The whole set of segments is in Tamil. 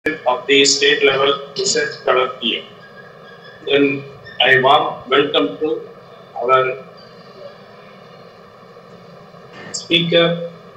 of the state level research colloquium. Then I warm welcome to our speaker,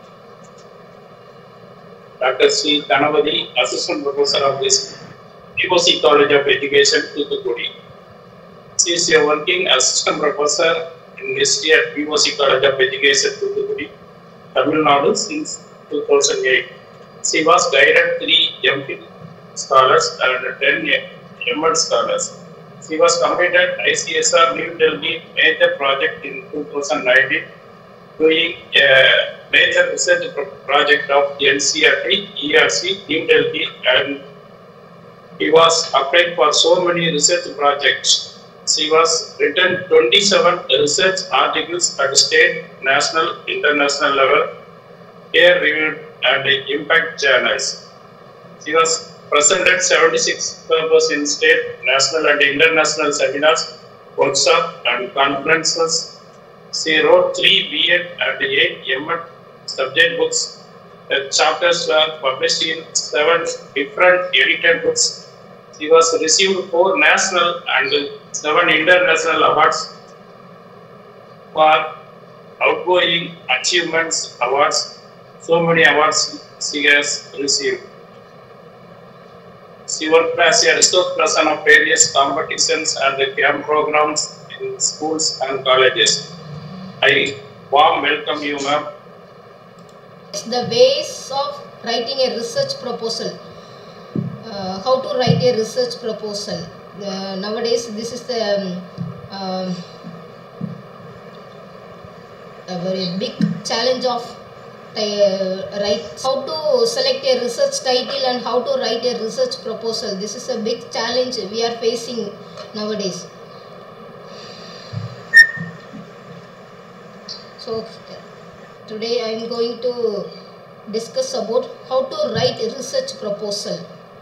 Dr. C. Tanavadi, Assistant Professor of this POC College of Education, Toothukudi. She is a working assistant professor in history at POC College of Education, Toothukudi, Tamil Nadu since 2008. She was guided three MPhil scholars and 10 ML scholars. She was completed ICSR New Delhi major project in 2019 doing a major research pro- project of NCRT, ERC, New Delhi and he was applied for so many research projects. She was written 27 research articles at state, national, international level, peer reviewed and impact journals. She was presented 76 papers in state, national and international seminars, workshops and conferences. She wrote three B.Ed and eight M.Ed subject books. The chapters were published in seven different edited books. She was received four national and seven international awards for outgoing achievements awards. So many awards she has received. She worked as a resource person of various competitions and camp programs in schools and colleges. I warm welcome you, ma'am. the ways of writing a research proposal uh, how to write a research proposal uh, nowadays this is the um, um, a very big challenge of uh, write how to select a research title and how to write a research proposal this is a big challenge we are facing nowadays so today i am going to discuss about how to write a research proposal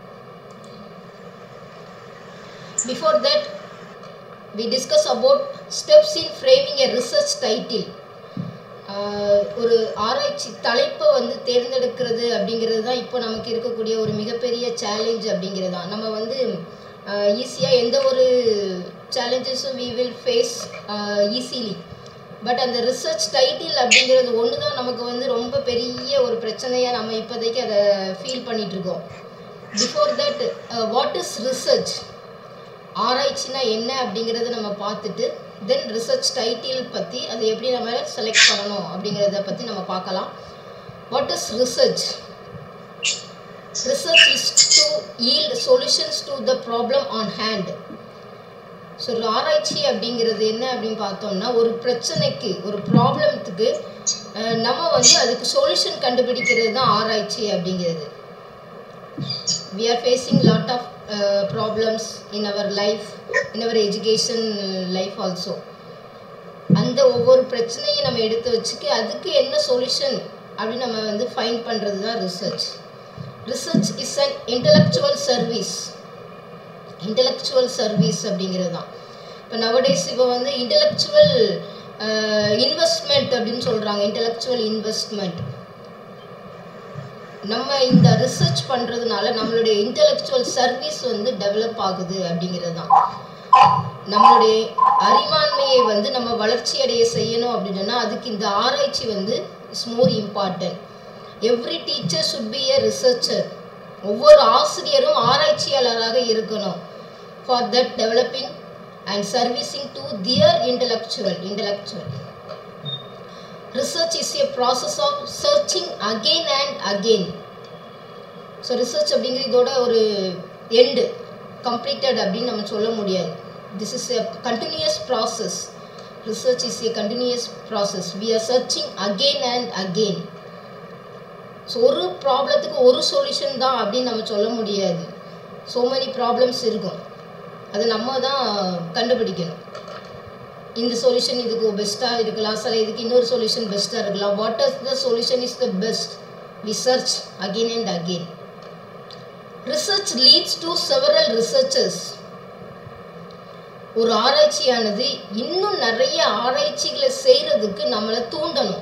before that we discuss about steps in framing a research title ஆஹ் ஒரு ஆராய்ச்சி தலைப்பை வந்து தேர்ந்தெடுக்கிறது அப்படிங்கிறது தான் இப்போ நமக்கு இருக்கக்கூடிய ஒரு மிகப்பெரிய சேலஞ்ச் அப்படிங்கிறது தான் நம்ம வந்து ஈஸியாக எந்த ஒரு சேலஞ்சஸும் we will face easily but அந்த ரிசர்ச் டைட்டில் அப்படிங்கிறது ஒன்று தான் நமக்கு வந்து ரொம்ப பெரிய ஒரு பிரச்சனையாக நம்ம இப்போதைக்கு அதை ஃபீல் பண்ணிகிட்ருக்கோம் before that what is research ஆராய்ச்சினா என்ன அப்படிங்கிறத நம்ம பார்த்துட்டு தென் ரிசர்ச் டைட்டில் பற்றி அதை எப்படி நம்ம செலக்ட் பண்ணணும் அப்படிங்கிறத பற்றி நம்ம பார்க்கலாம் what is research research is to yield solutions to the problem on hand so ஆராய்ச்சி அப்படிங்கிறது என்ன அப்படின்னு பார்த்தோம்னா ஒரு பிரச்சனைக்கு ஒரு ப்ராப்ளத்துக்கு நம்ம வந்து அதுக்கு சொல்யூஷன் கண்டுபிடிக்கிறது தான் ஆராய்ச்சி அப்படிங்கிறது we are facing lot of uh, problems in our life in our education life also அந்த ஒவ்வொரு பிரச்சனையும் நம்ம எடுத்து வச்சுக்கு அதுக்கு என்ன சொல்யூஷன் அப்படின்னு நம்ம வந்து ஃபைண்ட் பண்ணுறது தான் research research is an intellectual service intellectual service அப்படிங்கிறது தான் இப்போ நவடேஸ் இப்போ வந்து இன்டலெக்சுவல் இன்வெஸ்ட்மெண்ட் அப்படின்னு சொல்கிறாங்க இன்டலெக்சுவல் இன்வெஸ்ட்மெண்ட் நம்ம இந்த ரிசர்ச் பண்ணுறதுனால நம்மளுடைய இன்டெலெக்சுவல் சர்வீஸ் வந்து டெவலப் ஆகுது அப்படிங்கிறது தான் நம்மளுடைய அறிவாண்மையை வந்து நம்ம வளர்ச்சி அடைய செய்யணும் அப்படின்னா அதுக்கு இந்த ஆராய்ச்சி வந்து is more important every teacher should be a researcher ஒவ்வொரு ஆசிரியரும் ஆராய்ச்சியாளராக இருக்கணும் for that developing and servicing to their intellectual intellectual research is a process of searching again and again so research அப்படிங்கிறது இதோட ஒரு எண்டு கம்ப்ளீட்டட் அப்படின்னு நம்ம சொல்ல முடியாது this is a continuous process research is a continuous process we are searching again and again so ஒரு ப்ராப்ளத்துக்கு ஒரு சொல்யூஷன் தான் அப்படின்னு நம்ம சொல்ல முடியாது ஸோ மெனி ப்ராப்ளம்ஸ் இருக்கும் அதை நம்ம தான் கண்டுபிடிக்கணும் இந்த சொல்யூஷன் இதுக்கு பெஸ்ட்டாக இருக்கலாம் சில இதுக்கு இன்னொரு சொல்யூஷன் பெஸ்ட்டாக இருக்கலாம் what is the solution is the best we search again and again research leads to several researchers ஒரு ஆராய்ச்சியானது இன்னும் நிறைய ஆராய்ச்சிகளை செய்கிறதுக்கு நம்மளை தூண்டணும்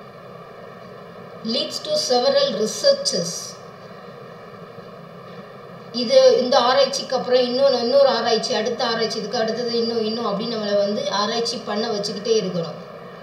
லீட்ஸ் டு செவரல் ரிசர்ச்சஸ் இது இந்த ஆராய்ச்சிக்கு அப்புறம் இன்னொன்று இன்னொரு ஆராய்ச்சி அடுத்த ஆராய்ச்சி இதுக்கு அடுத்தது இன்னும் இன்னும் அப்படின்னு நம்மளை வந்து ஆராய்ச்சி பண்ண வச்சுக்கிட்டே இருக்கணும்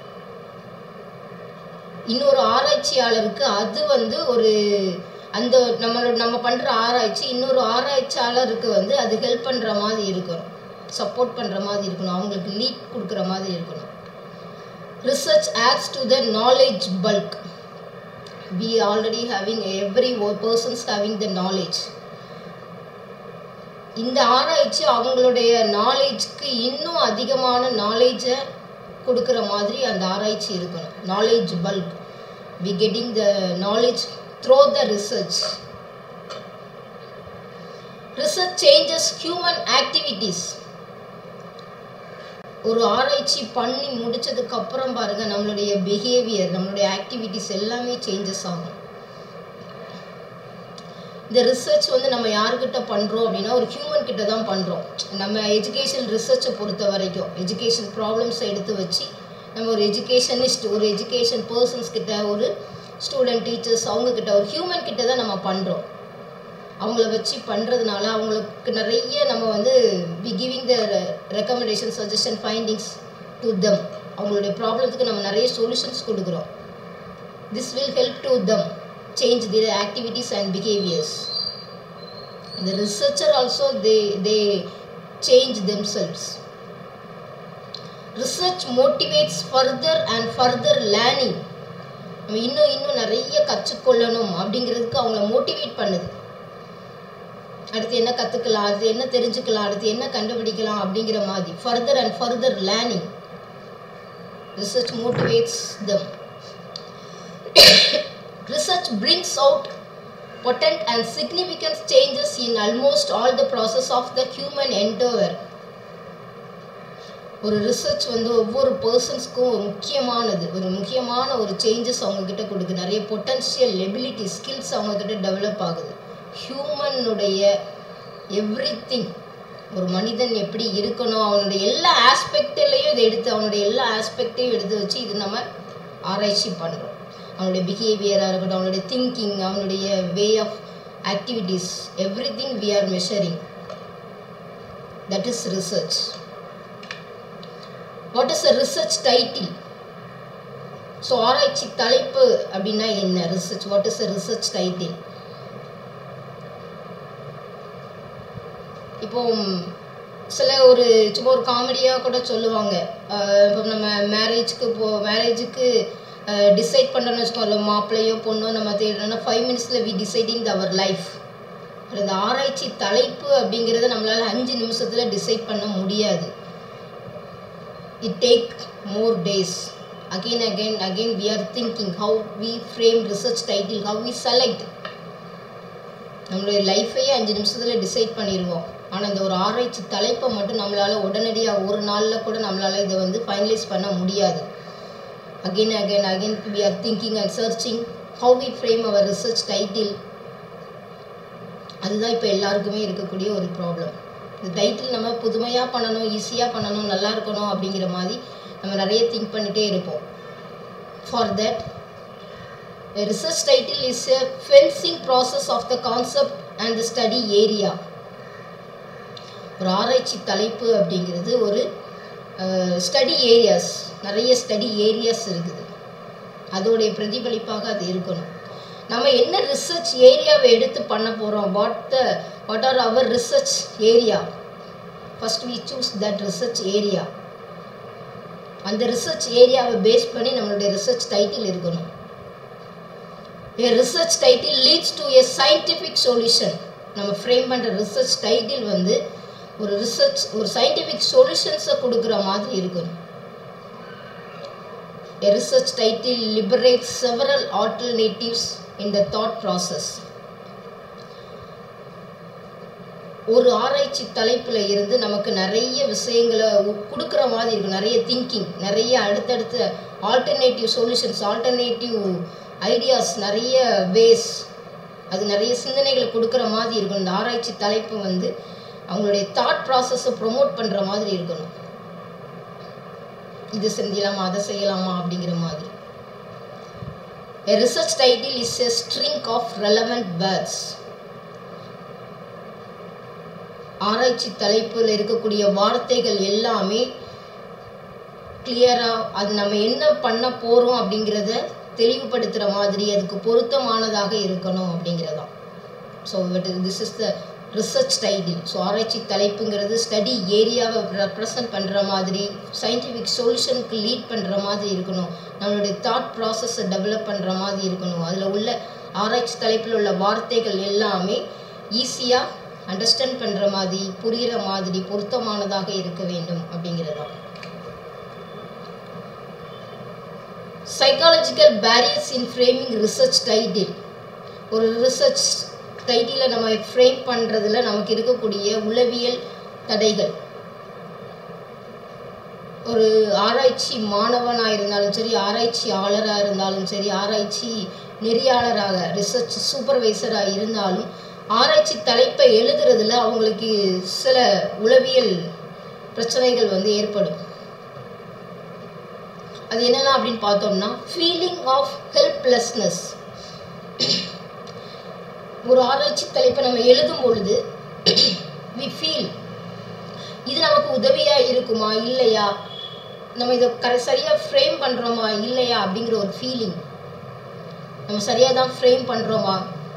இன்னொரு ஆராய்ச்சியாளருக்கு அது வந்து ஒரு அந்த நம்மளோட நம்ம பண்ணுற ஆராய்ச்சி இன்னொரு ஆராய்ச்சியாளருக்கு வந்து அது ஹெல்ப் பண்ணுற மாதிரி இருக்கணும் சப்போர்ட் பண்ணுற மாதிரி இருக்கணும் அவங்களுக்கு லீட் கொடுக்குற மாதிரி இருக்கணும் research adds to the knowledge bulk we already having every wo- persons having the knowledge இந்த ஆராய்ச்சி அவங்களுடைய நாலேஜ்க்கு இன்னும் அதிகமான நாலேஜை கொடுக்குற மாதிரி அந்த ஆராய்ச்சி இருக்கணும் knowledge bulk we getting the knowledge through the research research changes human activities ஒரு ஆராய்ச்சி பண்ணி முடிச்சதுக்கு அப்புறம் பாருங்க நம்மளுடைய பிஹேவியர் நம்மளுடைய ஆக்டிவிட்டிஸ் எல்லாமே சேஞ்சஸ் ஆகும் இந்த ரிசர்ச் வந்து நம்ம யாருக்கிட்ட பண்ணுறோம் அப்படின்னா ஒரு ஹியூமன் கிட்ட தான் பண்ணுறோம் நம்ம எஜுகேஷன் ரிசர்ச்சை பொறுத்த வரைக்கும் எஜுகேஷன் ப்ராப்ளம்ஸை எடுத்து வச்சு நம்ம ஒரு எஜுகேஷனிஸ்ட் ஒரு எஜுகேஷன் பர்சன்ஸ் கிட்ட ஒரு ஸ்டூடெண்ட் டீச்சர்ஸ் அவங்க கிட்ட ஒரு ஹியூமன் கிட்ட தான் நம்ம பண்ணுறோம் அவங்கள வச்சு பண்ணுறதுனால அவங்களுக்கு நிறைய நம்ம வந்து we giving the recommendation suggestion findings to them அவங்களுடைய ப்ராப்ளத்துக்கு நம்ம நிறைய சொல்யூஷன்ஸ் கொடுக்குறோம் this will help to them change their activities and behaviours the researcher also they they change themselves research motivates further and further learning நம்ம இன்னும் இன்னும் நிறைய கற்றுக்கொள்ளணும் அப்படிங்கிறதுக்கு அவங்கள மோட்டிவேட் பண்ணுது அடுத்து என்ன கற்றுக்கலாம் அடுத்து என்ன தெரிஞ்சுக்கலாம் அடுத்து என்ன கண்டுபிடிக்கலாம் அப்படிங்கிற மாதிரி further and further learning research motivates them research brings out potent and significant changes in almost all the process of the human endeavor ஒரு ரிசர்ச் வந்து ஒவ்வொரு பர்சன்ஸ்க்கும் ஒரு முக்கியமானது ஒரு முக்கியமான ஒரு சேஞ்சஸ் அவங்க கிட்ட கொடுக்கு நிறைய பொட்டன்ஷியல் எபிலிட்டி ஸ்கில்ஸ் அவங்க கிட்ட டெவலப் ஆகுது ஹியூமனுடைய எவ்ரி திங் ஒரு மனிதன் எப்படி இருக்கணும் அவனுடைய எல்லா ஆஸ்பெக்ட்லேயும் இதை எடுத்து அவனுடைய எல்லா ஆஸ்பெக்டையும் எடுத்து வச்சு இது நம்ம ஆராய்ச்சி பண்ணுறோம் அவனுடைய பிஹேவியராக இருக்கட்டும் அவனுடைய திங்கிங் அவனுடைய way of activities everything we are measuring that is research what is a research title so ஆராய்ச்சி தலைப்பு அப்படின்னா என்ன research what is a research title இப்போ சில ஒரு சும்மா ஒரு காமெடியாக கூட சொல்லுவாங்க அஹ் இப்போ நம்ம மேரேஜ்க்கு போ மேரேஜுக்கு டிசைட் பண்ணுறோன்னு வச்சுக்கோங்க மாப்பிள்ளையோ பொண்ணோ நம்ம தேடுறோம்னா ஃபைவ் மினிட்ஸில் வி டிசைடிங் அவர் லைஃப் அந்த ஆராய்ச்சி தலைப்பு அப்படிங்கிறத நம்மளால் அஞ்சு நிமிஷத்தில் டிசைட் பண்ண முடியாது it take more days again again again we are thinking how we frame research title how we select நம்மளுடைய லைஃபையே அஞ்சு நிமிஷத்தில் டிசைட் பண்ணிடுவோம் ஆனால் இந்த ஒரு ஆராய்ச்சி தலைப்பை மட்டும் நம்மளால் உடனடியாக ஒரு நாளில் கூட நம்மளால் இதை வந்து ஃபைனலைஸ் பண்ண முடியாது again again again we are thinking and searching how we frame our research title அதுதான் இப்போ எல்லாருக்குமே இருக்கக்கூடிய ஒரு ப்ராப்ளம் இந்த டைட்டில் நம்ம புதுமையாக பண்ணணும் ஈஸியாக பண்ணணும் நல்லா இருக்கணும் அப்படிங்கிற மாதிரி நம்ம நிறைய திங்க் பண்ணிகிட்டே இருப்போம் for that A research title is a fencing process of the concept and the study area. ஒரு ஆராய்ச்சி தலைப்பு அப்படிங்கிறது ஒரு ஸ்டடி ஏரியாஸ் நிறைய ஸ்டடி ஏரியாஸ் இருக்குது அதோடைய பிரதிபலிப்பாக அது இருக்கணும் நம்ம என்ன ரிசர்ச் ஏரியாவை எடுத்து பண்ண போகிறோம் what the what are our research area first we choose that research area அந்த ரிசர்ச் ஏரியாவை பேஸ் பண்ணி நம்மளுடைய ரிசர்ச் டைட்டில் இருக்கணும் A research title leads to a scientific solution. நம்ம ஃப்ரேம் பண்ணுற ரிசர்ச் டைட்டில் வந்து ஒரு ரிசர்ச் ஒரு சயின்டிஃபிக் சொல்யூஷன்ஸை கொடுக்குற மாதிரி இருக்கணும் A research title liberates several alternatives in the thought process. ஒரு ஆராய்ச்சி தலைப்பில் இருந்து நமக்கு நிறைய விஷயங்களை உ- கொடுக்குற மாதிரி இருக்கும் நிறைய திங்கிங் நிறைய அடுத்தடுத்த ஆல்டர்னேட்டிவ் சொல்யூஷன்ஸ் ஆல்டர்னேட்டிவ் ஐடியாஸ் நிறைய வேஸ் அது நிறைய சிந்தனைகளை கொடுக்குற மாதிரி இருக்கணும் இந்த ஆராய்ச்சி தலைப்பு வந்து அவங்களுடைய தாட் ப்ராசஸை ப்ரொமோட் பண்ணுற மாதிரி இருக்கணும் இது செஞ்சலாமா அதை செய்யலாமா அப்படிங்கிற மாதிரி A research title is a string of relevant words. ஆராய்ச்சி தலைப்பில் இருக்கக்கூடிய வார்த்தைகள் எல்லாமே கிளியராக அது நம்ம என்ன பண்ண போகிறோம் அப்படிங்கிறத தெளிவுபடுத்துகிற மாதிரி அதுக்கு பொருத்தமானதாக இருக்கணும் அப்படிங்கிறதான் so this is the research title so ஆராய்ச்சி தலைப்புங்கிறது ஸ்டடி ஏரியாவை ரெப்ரசன்ட் பண்ணுற மாதிரி சயின்டிஃபிக் சொல்யூஷனுக்கு லீட் பண்ணுற மாதிரி இருக்கணும் நம்மளுடைய தாட் ப்ராசஸை டெவலப் பண்ணுற மாதிரி இருக்கணும் அதில் உள்ள ஆராய்ச்சி தலைப்பில் உள்ள வார்த்தைகள் எல்லாமே ஈஸியாக அண்டர்ஸ்டாண்ட் பண்ணுற மாதிரி புரிகிற மாதிரி பொருத்தமானதாக இருக்க வேண்டும் அப்படிங்கிறதான் psychological barriers in framing research title ஒரு ரிசர்ச் டைட்டிலை நம்ம ஃப்ரேம் பண்ணுறதுல நமக்கு இருக்கக்கூடிய உளவியல் தடைகள் ஒரு ஆராய்ச்சி மாணவனாக இருந்தாலும் சரி ஆராய்ச்சியாளராக இருந்தாலும் சரி ஆராய்ச்சி நெறியாளராக ரிசர்ச் சூப்பர்வைசராக இருந்தாலும் ஆராய்ச்சி தலைப்பை எழுதுறதுல அவங்களுக்கு சில உளவியல் பிரச்சனைகள் வந்து ஏற்படும் அது என்னெல்லாம் அப்படின்னு பார்த்தோம்னா ஃபீலிங் ஆஃப் ஹெல்ப்லெஸ்னஸ் ஒரு ஆராய்ச்சி தலைப்பை நம்ம எழுதும் பொழுது வி ஃபீல் இது நமக்கு உதவியாக இருக்குமா இல்லையா நம்ம இதை கர சரியாக ஃப்ரேம் பண்ணுறோமா இல்லையா அப்படிங்கிற ஒரு ஃபீலிங் நம்ம சரியாக தான் ஃப்ரேம் பண்ணுறோமா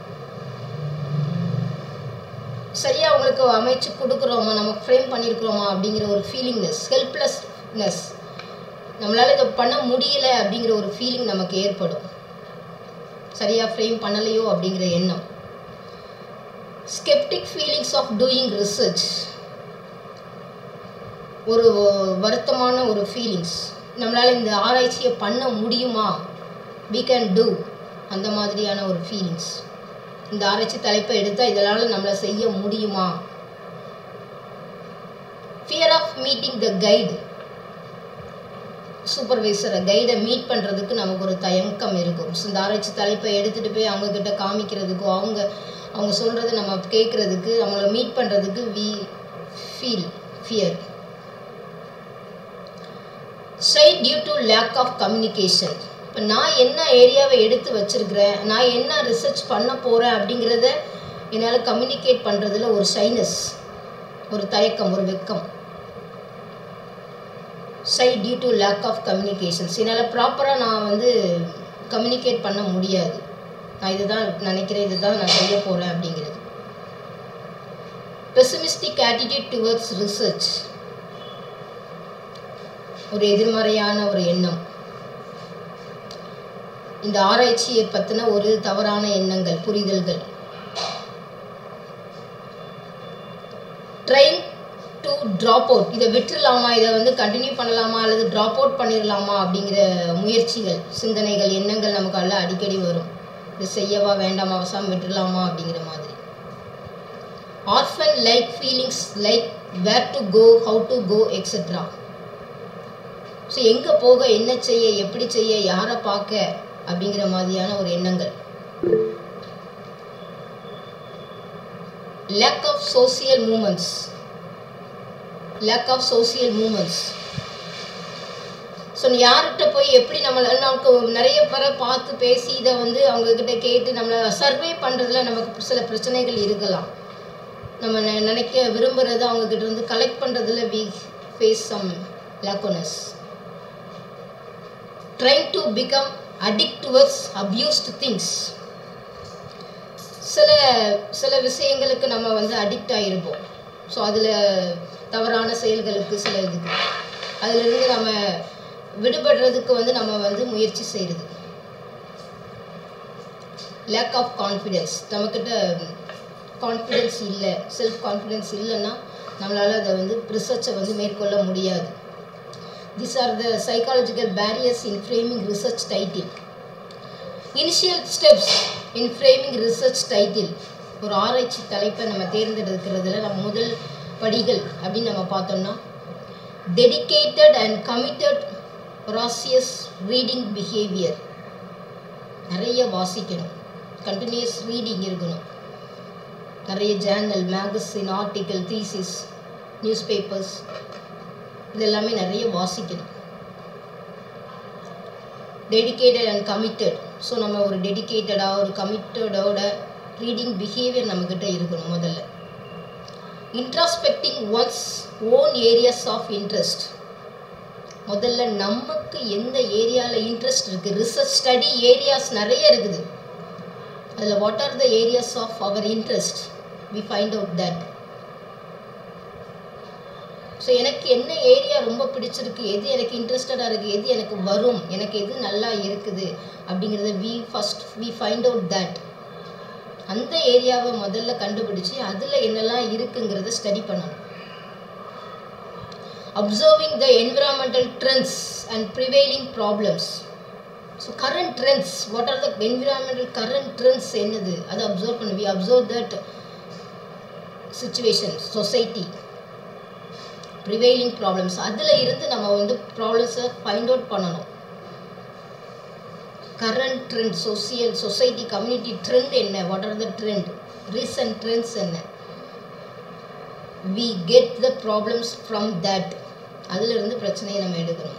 சரியாக அவங்களுக்கு அமைச்சு கொடுக்குறோமா நம்ம ஃப்ரேம் பண்ணியிருக்கிறோமா அப்படிங்கிற ஒரு ஃபீலிங்னஸ் ஹெல்ப்லெஸ்னஸ் நம்மளால் இதை பண்ண முடியல அப்படிங்கிற ஒரு ஃபீலிங் நமக்கு ஏற்படும் சரியாக ஃப்ரேம் பண்ணலையோ அப்படிங்கிற எண்ணம் sceptic feelings of doing research ஒரு வருத்தமான ஒரு ஃபீலிங்ஸ் நம்மளால் இந்த ஆராய்ச்சியை பண்ண முடியுமா we கேன் டூ அந்த மாதிரியான ஒரு ஃபீலிங்ஸ் இந்த ஆராய்ச்சி தலைப்பை எடுத்தால் இதனால் நம்மளை செய்ய முடியுமா fear of meeting the guide சூப்பர்வைசரை கைடை மீட் பண்ணுறதுக்கு நமக்கு ஒரு தயக்கம் இருக்கும் ஸோ இந்த ஆராய்ச்சி தலைப்பை எடுத்துகிட்டு போய் அவங்கக்கிட்ட காமிக்கிறதுக்கோ அவங்க அவங்க சொல்கிறத நம்ம கேட்குறதுக்கு அவங்கள மீட் பண்ணுறதுக்கு we feel fear shy due to lack of communication இப்போ நான் என்ன ஏரியாவை எடுத்து வச்சிருக்கிறேன் நான் என்ன ரிசர்ச் பண்ண போகிறேன் அப்படிங்கிறத என்னால் கம்யூனிகேட் பண்ணுறதுல ஒரு ஷைனஸ் ஒரு தயக்கம் ஒரு வெக்கம் shy due to lack of communications என்னால் ப்ராப்பராக நான் வந்து கம்யூனிகேட் பண்ண முடியாது நான் இதுதான் நினைக்கிறேன் இதுதான் நான் செய்ய போகிறேன் அப்படிங்கிறது பெசிமிஸ்டிக் ஆட்டிடியூட் டுவர்ட்ஸ் ரிசர்ச் ஒரு எதிர்மறையான ஒரு எண்ணம் இந்த ஆராய்ச்சியை பற்றின ஒரு தவறான எண்ணங்கள் புரிதல்கள் ட்ரைங் டு ட்ராப் அவுட் இதை விட்டுறலாமா இதை வந்து கண்டினியூ பண்ணலாமா அல்லது ட்ராப் அவுட் பண்ணிடலாமா அப்படிங்கிற முயற்சிகள் சிந்தனைகள் எண்ணங்கள் நமக்கு எல்லாம் அடிக்கடி வரும் இது செய்யவா வேண்டாமா அவசாரம் விட்டுடலாமா அப்படிங்கிற மாதிரி orphan like feelings like where to go how to go etcetera so எங்கே போக என்ன செய்ய எப்படி செய்ய யாரை பார்க்க அப்படிங்கிற மாதிரியான ஒரு எண்ணங்கள் lack of social moments lack of social moments so யார்கிட்ட போய் எப்படி நம்மளை நமக்கு நிறைய பேரை பார்த்து பேசி இதை வந்து அவங்கக்கிட்ட கேட்டு நம்மளை சர்வே பண்ணுறதுல நமக்கு சில பிரச்சனைகள் இருக்கலாம் நம்ம நெ நினைக்க விரும்புகிறத அவங்கக்கிட்ட இருந்து கலெக்ட் பண்ணுறதுல we face some lackness trying to become addict towards abused things சில சில விஷயங்களுக்கு நம்ம வந்து அடிக்ட் ஆகிருப்போம் ஸோ அதில் தவறான செயல்களுக்கு சில இதுக்கு அதிலிருந்து நம்ம விடுபடுறதுக்கு வந்து நம்ம வந்து முயற்சி செய்கிறது லேக் ஆஃப் கான்ஃபிடென்ஸ் நம்மக்கிட்ட கான்ஃபிடென்ஸ் இல்லை செல்ஃப் கான்ஃபிடென்ஸ் இல்லைன்னா நம்மளால் அதை வந்து ரிசர்ச்சை வந்து மேற்கொள்ள முடியாது this are the psychological barriers in framing research title initial steps in framing research title ஒரு ஆராய்ச்சி தலைப்பை நம்ம தேர்ந்தெடுக்கிறதுல நம்ம முதல் படிகள் அப்படின்னு நம்ம பார்த்தோம்னா dedicated and committed voracious reading behaviour நிறைய வாசிக்கணும் கண்டினியூஸ் ரீடிங் இருக்கணும் நிறைய journal magazine article thesis newspapers இதெல்லாமே நிறைய வாசிக்கணும் டெடிக்கேட்டட் அண்ட் கமிட்டட் ஸோ நம்ம ஒரு டெடிக்கேட்டடாக ஒரு கமிட்டடோட ரீடிங் பிஹேவியர் நம்மக்கிட்ட இருக்கணும் முதல்ல introspecting one's own areas of interest முதல்ல நமக்கு எந்த ஏரியாவில் இன்ட்ரெஸ்ட் இருக்குது ரிசர்ச் ஸ்டடி ஏரியாஸ் நிறைய இருக்குது அதில் what are the areas of our interest we find out that so எனக்கு என்ன ஏரியா ரொம்ப பிடிச்சிருக்கு எது எனக்கு இன்ட்ரெஸ்டடாக இருக்குது எது எனக்கு வரும் எனக்கு எது நல்லா இருக்குது அப்படிங்கிறத we first we find out that அந்த ஏரியாவை முதல்ல கண்டுபிடிச்சி அதில் என்னெல்லாம் இருக்குங்கிறத ஸ்டடி பண்ணணும் observing the environmental trends and prevailing problems so current trends what are the environmental current trends என்னது அதை அப்சர்வ் பண்ணு we observe that situation society prevailing problems அதில் இருந்து நம்ம வந்து ப்ராப்ளம்ஸை ஃபைண்ட் அவுட் பண்ணணும் current trend social society community trend என்ன what are the trend recent trends என்ன we get the problems from that அதிலிருந்து பிரச்சனையை நம்ம எடுக்கணும்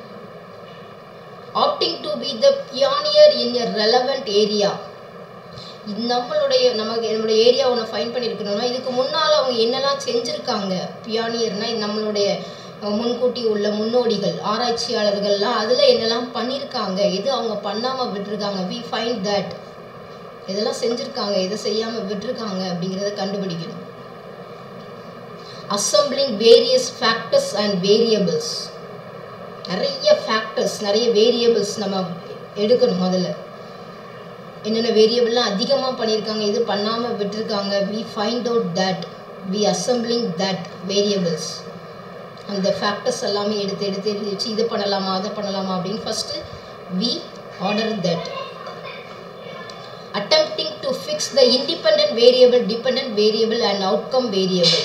opting to be the pioneer in a relevant area நம்மளுடைய நமக்கு நம்மளுடைய ஏரியா ஒன்று ஃபைன் பண்ணியிருக்கணும்னா இதுக்கு முன்னால் அவங்க என்னெல்லாம் செஞ்சுருக்காங்க பியானியர்னா நம்மளுடைய முன்கூட்டி உள்ள முன்னோடிகள் ஆராய்ச்சியாளர்கள்லாம் அதில் என்னெல்லாம் பண்ணியிருக்காங்க எது அவங்க பண்ணாமல் விட்டுருக்காங்க வி ஃபைண்ட் தட் இதெல்லாம் செஞ்சுருக்காங்க எதை செய்யாமல் விட்டுருக்காங்க அப்படிங்கிறத கண்டுபிடிக்கணும் assembling various factors and variables நிறைய ஃபேக்டர்ஸ் நிறைய வேரியபிள்ஸ் நம்ம எடுக்கணும் முதல்ல என்னென்ன வேரியபிள்லாம் அதிகமாக பண்ணியிருக்காங்க இது பண்ணாமல் விட்டுருக்காங்க we find out that we assembling that variables அந்த ஃபேக்டர்ஸ் எல்லாமே எடுத்து எடுத்து எழுதி வச்சு இது பண்ணலாமா அதை பண்ணலாமா அப்படின்னு first we order that attempting to fix the independent variable dependent variable and outcome variable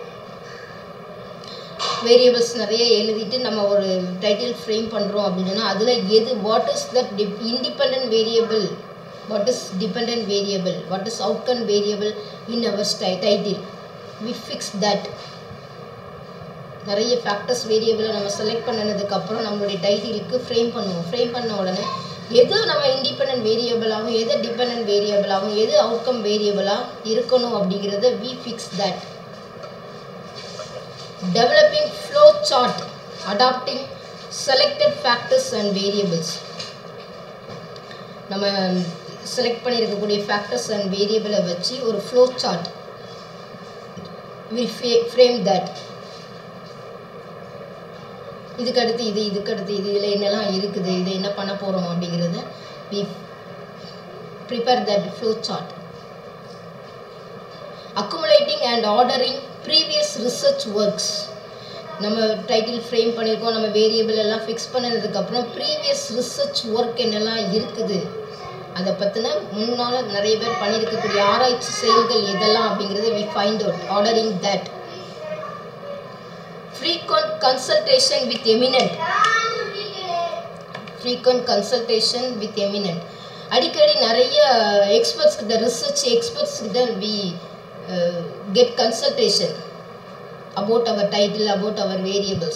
variables நிறைய எழுதிட்டு நம்ம ஒரு டைட்டில் ஃப்ரேம் பண்ணுறோம் அப்படின்னா அதில் எது வாட் இஸ் தட் டிப் independent variable what is dependent variable what is outcome variable in our ஸ்டை டைட்டில் வி ஃபிக்ஸ் தட் நிறைய ஃபேக்டர்ஸ் வேரியபிளை நம்ம செலக்ட் பண்ணினதுக்கப்புறம் நம்மளுடைய டைட்டிலுக்கு ஃப்ரேம் பண்ணுவோம் ஃப்ரேம் பண்ண உடனே எது நம்ம இண்டிபெண்ட் வேரியபிளாகவும் எது டிபெண்ட் வேரியபிளாகவும் எது அவுட்கம் வேரியபிளாக இருக்கணும் அப்படிங்கிறத we fix that developing flow chart adopting selected factors and variables நம்ம செலக்ட் பண்ணியிருக்கக்கூடிய ஃபேக்டர்ஸ் அண்ட் வேரியபிளை வச்சு ஒரு flow chart will frame that இதுக்கு அடுத்து இது இதுக்கு அடுத்து இது இதில் என்னெல்லாம் இருக்குது இது என்ன பண்ண போகிறோம் அப்படிங்கிறத we prepare that flow chart accumulating and ordering previous research works நம்ம டைட்டில் ஃப்ரேம் பண்ணியிருக்கோம் நம்ம வேரியபிள் எல்லாம் ஃபிக்ஸ் பண்ணதுக்கப்புறம் ப்ரீவியஸ் ரிசர்ச் ஒர்க் என்னெல்லாம் இருக்குது அதை பற்றின முன்னால் நிறைய பேர் பண்ணியிருக்கக்கூடிய ஆராய்ச்சி செயல்கள் எதெல்லாம் அப்படிங்கிறத we find out ordering that frequent consultation with eminent frequent consultation with eminent அடிக்கடி நிறைய எக்ஸ்பர்ட்ஸ் கிட்ட ரிசர்ச் எக்ஸ்பர்ட்ஸ் கிட்ட we get consultation about our title, about our variables.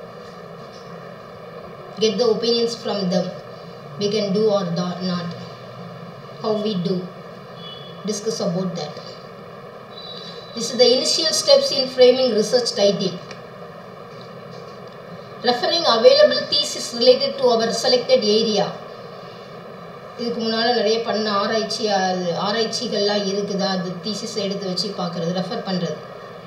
Get the opinions from them. We can do or not. How we do. Discuss about that. This is the initial steps in framing research title. Referring available thesis related to our selected area. இதுக்கு முன்னால் நிறைய பண்ண ஆராய்ச்சி அது ஆராய்ச்சிகள்லாம் இருக்குதா அது தீசிஸ் எடுத்து வச்சு பார்க்குறது ரெஃபர் பண்ணுறது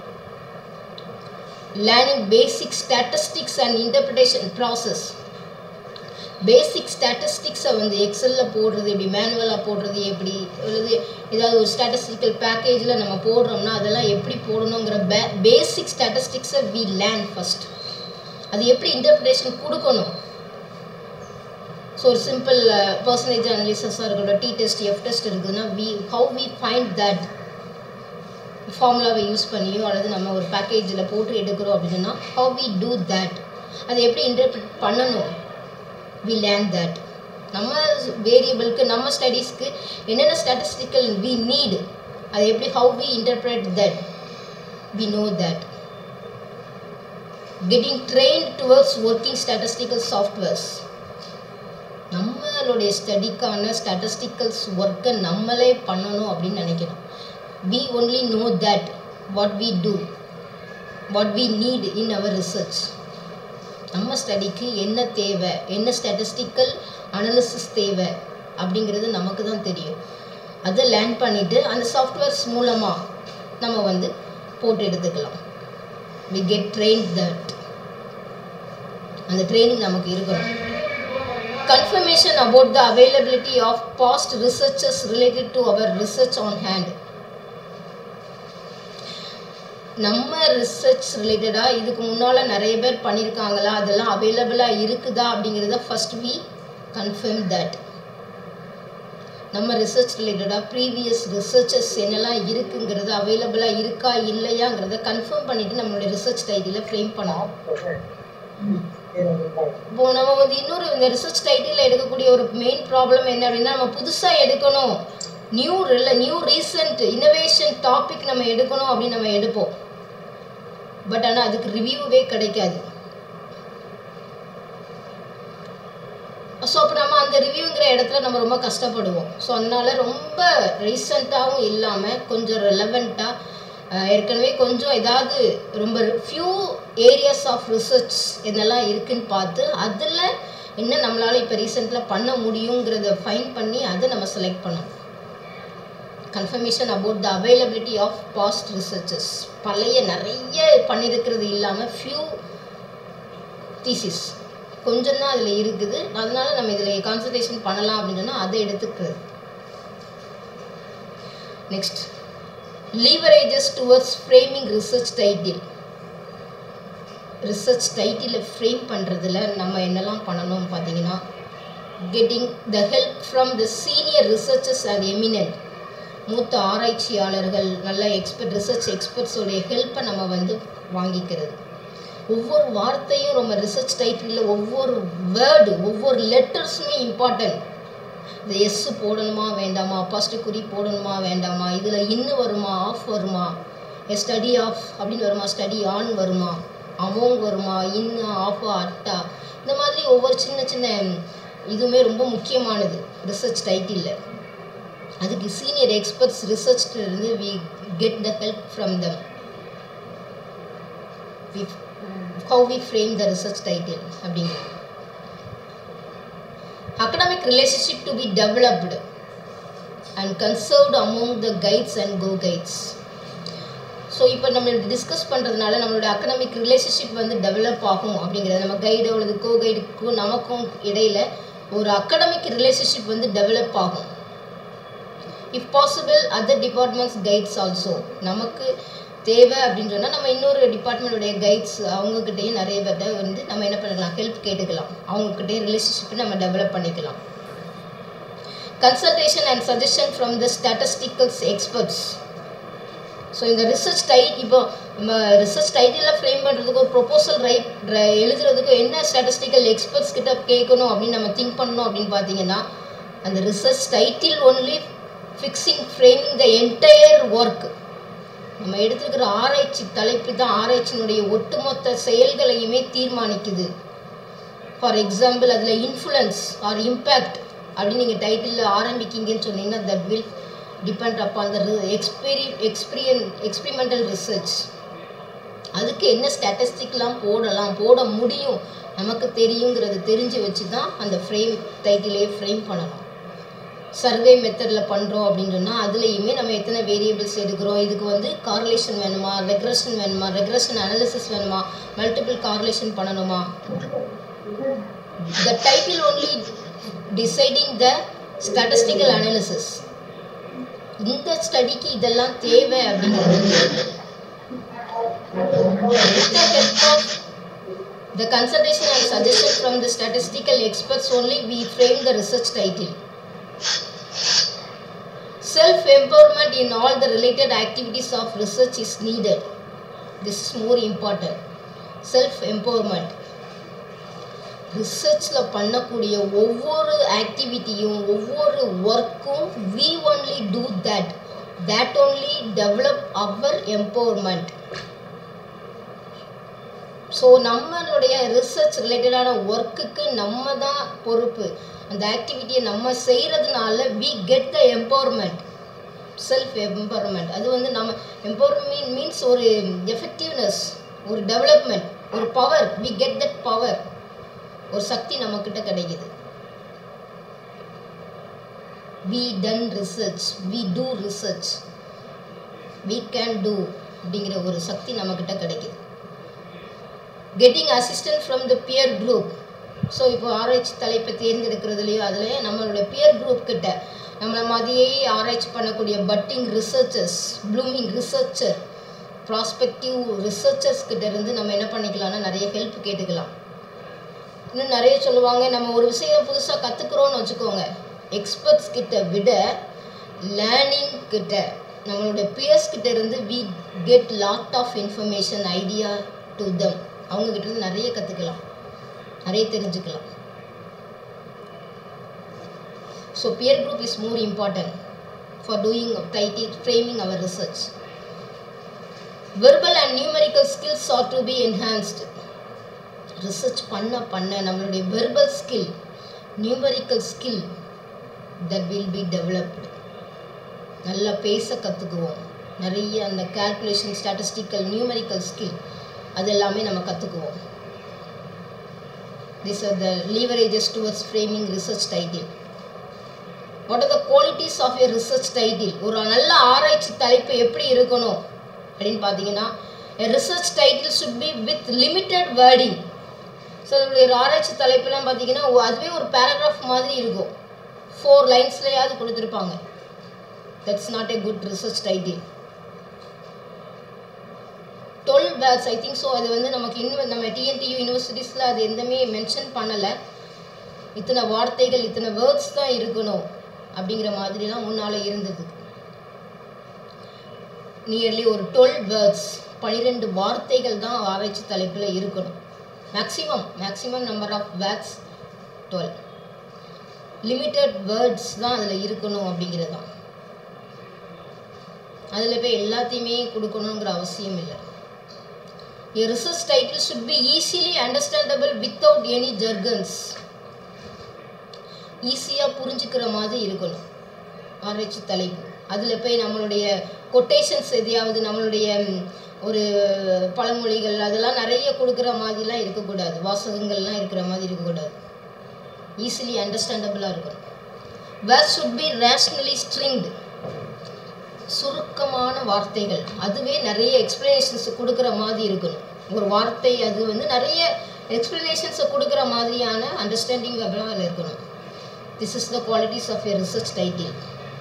learning basic statistics and interpretation process basic ஸ்டாட்டிஸ்டிக்ஸை வந்து எக்ஸலில் போடுறது எப்படி மேனுவலாக போடுறது எப்படி அல்லது ஏதாவது ஒரு ஸ்டாட்டிஸ்டிக்கல் பேக்கேஜில் நம்ம போடுறோம்னா அதெல்லாம் எப்படி போடணுங்கிற பே பேசிக் ஸ்டாட்டிஸ்டிக்ஸை வி லேர்ன் ஃபஸ்ட் அது எப்படி இன்டர்பிரிட்டேஷன் கொடுக்கணும் ஸோ ஒரு சிம்பிள் பர்சன்டேஜ் அனலிசஸாக இருக்கட்டும் டி டெஸ்ட் எஃப் டெஸ்ட் இருக்குதுன்னா we how we find that ஃபார்முலாவை யூஸ் பண்ணியோ அல்லது நம்ம ஒரு பேக்கேஜில் போட்டு எடுக்கிறோம் அப்படின்னா ஹவு வி டூ தட் அதை எப்படி இன்டர்பிரிட் பண்ணணும் வி லேர்ன் தட் நம்ம வேரியபிளுக்கு நம்ம ஸ்டடீஸ்க்கு என்னென்ன ஸ்டாட்டிஸ்டிக்கல் வி நீடு அதை எப்படி how we interpret that we know that getting trained towards working statistical softwares நம்மளுடைய ஸ்டடிக்கான ஸ்டாட்டிஸ்டிக்கல்ஸ் ஒர்க்கை நம்மளே பண்ணணும் அப்படின்னு நினைக்கிறோம் we only know that what we do what we need in our research நம்ம ஸ்டடிக்கு என்ன தேவை என்ன ஸ்டாட்டிஸ்டிக்கல் அனாலிசிஸ் தேவை அப்படிங்கிறது நமக்கு தான் தெரியும் அதை லேர்ன் பண்ணிவிட்டு அந்த சாஃப்ட்வேர்ஸ் மூலமாக நம்ம வந்து போட்டு எடுத்துக்கலாம் வி கெட் ட்ரெயின் தட் அந்த ட்ரைனிங் நமக்கு இருக்கணும் confirmation about the availability of past researches related to our research on hand நம்ம ரிசர்ச் ரிலேட்டடாக இதுக்கு முன்னால் நிறைய பேர் பண்ணியிருக்காங்களா அதெல்லாம் அவைலபிளாக இருக்குதா அப்படிங்கிறத ஃபஸ்ட் வி கன்ஃபார்ம் தட் நம்ம ரிசர்ச் ரிலேட்டடாக ப்ரீவியஸ் ரிசர்ச்சஸ் என்னெல்லாம் இருக்குங்கிறது அவைலபிளாக இருக்கா இல்லையாங்கிறத கன்ஃபார்ம் பண்ணிவிட்டு நம்மளுடைய ரிசர்ச் டைட்டிலை ஃப்ரேம் பண்ணணும் இப்போ நம்ம வந்து இன்னொரு இந்த ரிசர்ச் டைட்டில் எடுக்கக்கூடிய ஒரு மெயின் ப்ராப்ளம் என்ன அப்படின்னா நம்ம புதுசாக எடுக்கணும் நியூ ரில நியூ ரீசன்ட் இனோவேஷன் டாபிக் நம்ம எடுக்கணும் அப்படின்னு நம்ம எடுப்போம் பட் ஆனால் அதுக்கு ரிவ்யூவே கிடைக்காது ஸோ அப்போ நம்ம அந்த ரிவ்யூங்கிற இடத்துல நம்ம ரொம்ப கஷ்டப்படுவோம் ஸோ அதனால ரொம்ப ரீசண்டாகவும் இல்லாமல் கொஞ்சம் ரெலவெண்ட்டாக ஏற்கனவே கொஞ்சம் ஏதாவது ரொம்ப ஃபியூ ஏரியாஸ் ஆஃப் ரிசர்ச் என்னெல்லாம் இருக்குன்னு பார்த்து அதில் என்ன நம்மளால் இப்போ ரீசெண்டில் பண்ண முடியுங்கிறத ஃபைன் பண்ணி அதை நம்ம செலக்ட் பண்ணணும் confirmation about the availability of past researches பழைய நிறைய பண்ணியிருக்கிறது இல்லாமல் ஃபியூ தீசிஸ் கொஞ்சம் தான் அதில் இருக்குது அதனால நம்ம இதில் கான்சன்ட்ரேஷன் பண்ணலாம் அப்படின்னு சொன்னால் அதை எடுத்துக்கிறது next leverages towards framing research title research டைட்டிலை ஃப்ரேம் பண்ணுறதுல நம்ம என்னெல்லாம் பண்ணணும் பார்த்தீங்கன்னா getting the help from the senior researchers and eminent மூத்த ஆராய்ச்சியாளர்கள் நல்ல எக்ஸ்பர்ட் ரிசர்ச் எக்ஸ்பர்ட்ஸோடைய ஹெல்ப்பை நம்ம வந்து வாங்கிக்கிறது ஒவ்வொரு வார்த்தையும் ரொம்ப ரிசர்ச் டைட்டிலில் ஒவ்வொரு வேர்டு ஒவ்வொரு லெட்டர்ஸுமே இம்பார்ட்டன்ட் இந்த எஸ் போடணுமா வேண்டாமா ஃபஸ்ட்டு குறி போடணுமா வேண்டாமா இதில் இன்னு வருமா ஆஃப் வருமா எ ஸ்டடி ஆஃப் அப்படின்னு வருமா ஸ்டடி ஆன் வருமா அமோங் வருமா இன்னு ஆஃபா அட்டா இந்த மாதிரி ஒவ்வொரு சின்ன சின்ன இதுவுமே ரொம்ப முக்கியமானது ரிசர்ச் டைட்டிலில் அதுக்கு சீனியர் எக்ஸ்பர்ட்ஸ் ரிசர்ச்லேருந்து we get the help from them we how we frame the research title அப்படிங்கிறது academic relationship to be developed and conserved among the guides and go guides so இப்போ நம்ம டிஸ்கஸ் பண்ணுறதுனால நம்மளோட அகடமிக் ரிலேஷன்ஷிப் வந்து டெவலப் ஆகும் அப்படிங்கிறது நம்ம கைடு அல்லது கோ கைடுக்கும் நமக்கும் இடையில ஒரு அகடமிக் ரிலேஷன்ஷிப் வந்து டெவலப் ஆகும் if possible other departments guides also நமக்கு தேவை அப்படின்னு சொன்னால் நம்ம இன்னொரு டிபார்ட்மெண்ட்டுடைய கைட்ஸ் அவங்கக்கிட்டேயும் நிறைய பேர்ட்ட வந்து நம்ம என்ன பண்ணிக்கலாம் ஹெல்ப் கேட்டுக்கலாம் அவங்கக்கிட்டே ரிலேஷன்ஷிப்பை நம்ம டெவலப் பண்ணிக்கலாம் consultation and suggestion from the statisticals experts so இந்த ரிசர்ச் டைட் இப்போ நம்ம ரிசர்ச் டைட்டில் ஃப்ரேம் பண்ணுறதுக்கு ஒரு ப்ரொபோசல் ரைட் எழுதுறதுக்கு என்ன ஸ்டாட்டிஸ்டிக்கல் எக்ஸ்பர்ட்ஸ் கிட்ட கேட்கணும் அப்படின்னு நம்ம திங்க் பண்ணணும் அப்படின்னு பார்த்தீங்கன்னா அந்த research title only fixing framing the entire work நம்ம எடுத்துக்கிற ஆராய்ச்சி தலைப்பு தான் ஆராய்ச்சியினுடைய ஒட்டுமொத்த செயல்களையுமே தீர்மானிக்குது ஃபார் எக்ஸாம்பிள் அதில் இன்ஃப்ளூயன்ஸ் ஆர் இம்பேக்ட் அப்படின்னு நீங்கள் டைட்டிலில் ஆரம்பிக்கிங்கன்னு சொன்னீங்கன்னா that will depend upon the எக்ஸ்பெரி எக்ஸ்பீரியன் எக்ஸ்பிரிமெண்டல் ரிசர்ச் அதுக்கு என்ன ஸ்டாட்டிஸ்டிக்லாம் போடலாம் போட முடியும் நமக்கு தெரியுங்கிறத தெரிஞ்சு வச்சு தான் அந்த ஃப்ரேம் டைட்டிலே ஃப்ரேம் பண்ணணும் சர்வே மெத்தடில் பண்ணுறோம் அப்படின்னு சொன்னால் அதுலேயுமே நம்ம எத்தனை வேரியபிள்ஸ் எடுக்கிறோம் இதுக்கு வந்து கார்லேஷன் வேணுமா ரெக்ரஷன் வேணுமா ரெக்ரஷன் அனாலிசிஸ் வேணுமா மல்டிபிள் கார்லேஷன் பண்ணணுமா the title only deciding the statistical analysis இந்த ஸ்டடிக்கு இதெல்லாம் தேவை அப்படிங்கிறது The consultation and suggestion from the statistical experts only we frame the research title. Self empowerment in all the related activities of research is needed. This is more important. Self empowerment. ரிசர்ச்சில் பண்ணக்கூடிய ஒவ்வொரு ஆக்டிவிட்டியும் ஒவ்வொரு ஒர்க்கும் we only do that that only develop our empowerment so நம்மளுடைய ரிசர்ச் ரிலேட்டடான ஒர்க்குக்கு நம்ம தான் பொறுப்பு அந்த ஆக்டிவிட்டியை நம்ம செய்கிறதுனால we get the empowerment self empowerment அது வந்து நம்ம எம்பவர்மெண்ட் மீன்ஸ் ஒரு எஃபெக்டிவ்னஸ் ஒரு டெவலப்மெண்ட் ஒரு power we get that power ஒரு சக்தி நம்மக்கிட்ட கிடைக்குது we done research we do research we can do அப்படிங்கிற ஒரு சக்தி நம்மக்கிட்ட கிடைக்குது getting assistant from the peer group so இப்போ ஆராய்ச்சி தலைப்பை தேர்ந்தெடுக்கிறதுலையோ அதில் நம்மளோட பியர் குரூப் கிட்ட நம்மளை மாதிரியே ஆராய்ச்சி பண்ணக்கூடிய budding researchers blooming researcher prospective researchers கிட்ட இருந்து நம்ம என்ன பண்ணிக்கலாம்னா நிறைய ஹெல்ப் கேட்டுக்கலாம் இன்னும் நிறைய சொல்லுவாங்க நம்ம ஒரு விஷயம் புதுசாக கற்றுக்குறோன்னு வச்சுக்கோங்க எக்ஸ்பர்ட்ஸ் கிட்ட விட லேர்னிங் கிட்ட நம்மளோட பியர்ஸ் கிட்ட இருந்து we get lot of information idea to them அவங்க கிட்ட இருந்து நிறைய கற்றுக்கலாம் நிறைய தெரிஞ்சுக்கலாம் so peer group is more important for doing titling framing our research verbal and numerical skills are to be enhanced research பண்ண பண்ண நம்மளுடைய verbal skill numerical skill that will be developed நல்லா பேச கற்றுக்குவோம் நிறைய அந்த கால்குலேஷன் ஸ்டாட்டிஸ்டிக்கல் நியூமரிக்கல் ஸ்கில் அது எல்லாமே நம்ம கற்றுக்குவோம் this are the leverages towards framing research title what are the qualities of a research title ஒரு நல்ல ஆராய்ச்சி தலைப்பு எப்படி இருக்கணும் அப்படின்னு பார்த்தீங்கன்னா research title should be with limited wording so ஒரு ஆராய்ச்சி தலைப்பெல்லாம் பார்த்தீங்கன்னா அதுவே ஒரு பேராகிராஃப் மாதிரி இருக்கும் ஃபோர் லைன்ஸ்லையாவது கொடுத்துருப்பாங்க that's not a good research title twelve பேட்ஸ் ஐ திங்க் ஸோ அது வந்து நமக்கு இன்னும் நம்ம டிஎன்டியூ யூனிவர்சிட்டிஸில் அது எந்தமே மென்ஷன் பண்ணலை இத்தனை வார்த்தைகள் இத்தனை வேர்ட்ஸ் தான் இருக்கணும் அப்படிங்கிற மாதிரிலாம் முன்னால் இருந்தது நியர்லி ஒரு டுவெல் வேர்ட்ஸ் பன்னிரெண்டு வார்த்தைகள் தான் ஆராய்ச்சி தலைப்பில் இருக்கணும் maximum maximum number of words twelve limited words தான் அதில் இருக்கணும் அப்படிங்கிறது தான் அதில் போய் எல்லாத்தையுமே கொடுக்கணுங்கிற அவசியம் இல்லை A research title should be easily understandable without any jargons. ஈஸியாக புரிஞ்சுக்கிற மாதிரி இருக்கணும் ஆராய்ச்சி தலைப்பு அதில் போய் நம்மளுடைய கொட்டேஷன்ஸ் எதையாவது நம்மளுடைய ம், ஒரு பழமொழிகள் அதெல்லாம் நிறைய கொடுக்குற மாதிரிலாம் இருக்கக்கூடாது வாசகங்கள்லாம் இருக்கிற மாதிரி இருக்கக்கூடாது ஈஸிலி அண்டர்ஸ்டாண்டபிளாக இருக்கணும் வேர் should be rationally stringed சுருக்கமான வார்த்தைகள் அதுவே நிறைய எக்ஸ்பிளனேஷன்ஸ் கொடுக்குற மாதிரி இருக்கணும் ஒரு வார்த்தை அது வந்து நிறைய எக்ஸ்பிளனேஷன்ஸை கொடுக்குற மாதிரியான அண்டர்ஸ்டாண்டிங் அப்படிலாம் அதில் இருக்கணும் this is the qualities of a research title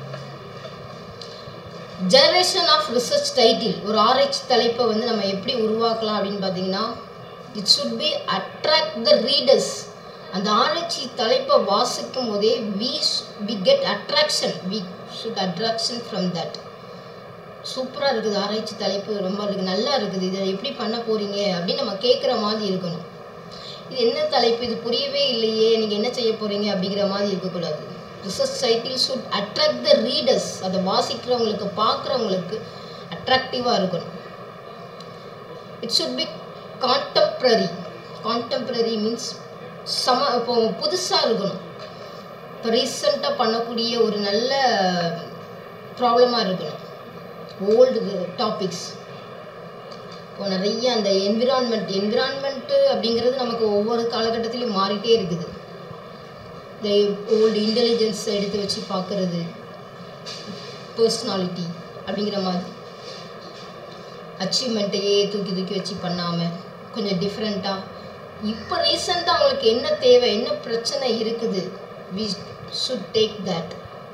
generation of research title ஒரு ஆராய்ச்சி தலைப்பை வந்து நம்ம எப்படி உருவாக்கலாம் அப்படின்னு பார்த்தீங்கன்னா it should be attract the readers அந்த ஆராய்ச்சி தலைப்பை வாசிக்கும் போதே we we get attraction we should attraction from that சூப்பராக இருக்குது ஆராய்ச்சி தலைப்பு ரொம்ப இருக்குது நல்லா இருக்குது இதை எப்படி பண்ண போகிறீங்க அப்படின்னு நம்ம கேட்குற மாதிரி இருக்கணும் இது என்ன தலைப்பு இது புரியவே இல்லையே நீங்கள் என்ன செய்ய போகிறீங்க அப்படிங்கிற மாதிரி இருக்கக்கூடாது research title should attract the readers அதை வாசிக்கிறவங்களுக்கு பார்க்குறவங்களுக்கு அட்ராக்டிவாக இருக்கணும் it should be contemporary contemporary means சம இப்போ புதுசாக இருக்கணும் இப்போ ரீசண்டாக பண்ணக்கூடிய ஒரு நல்ல ப்ராப்ளமாக இருக்கணும் ஓல்டு டாபிக்ஸ் இப்போ நிறைய அந்த என்விரான்மெண்ட் என்விரான்மெண்ட்டு அப்படிங்கிறது நமக்கு ஒவ்வொரு காலகட்டத்திலையும் மாறிட்டே இருக்குது இந்த ஓல்டு இன்டெலிஜென்ஸ் எடுத்து வச்சு பார்க்குறது பர்சனாலிட்டி அப்படிங்கிற மாதிரி அச்சீவ்மெண்ட்டையே தூக்கி தூக்கி வச்சு பண்ணாமல் கொஞ்சம் டிஃப்ரெண்ட்டாக இப்போ ரீசெண்டாக அவங்களுக்கு என்ன தேவை என்ன பிரச்சனை இருக்குது we should take that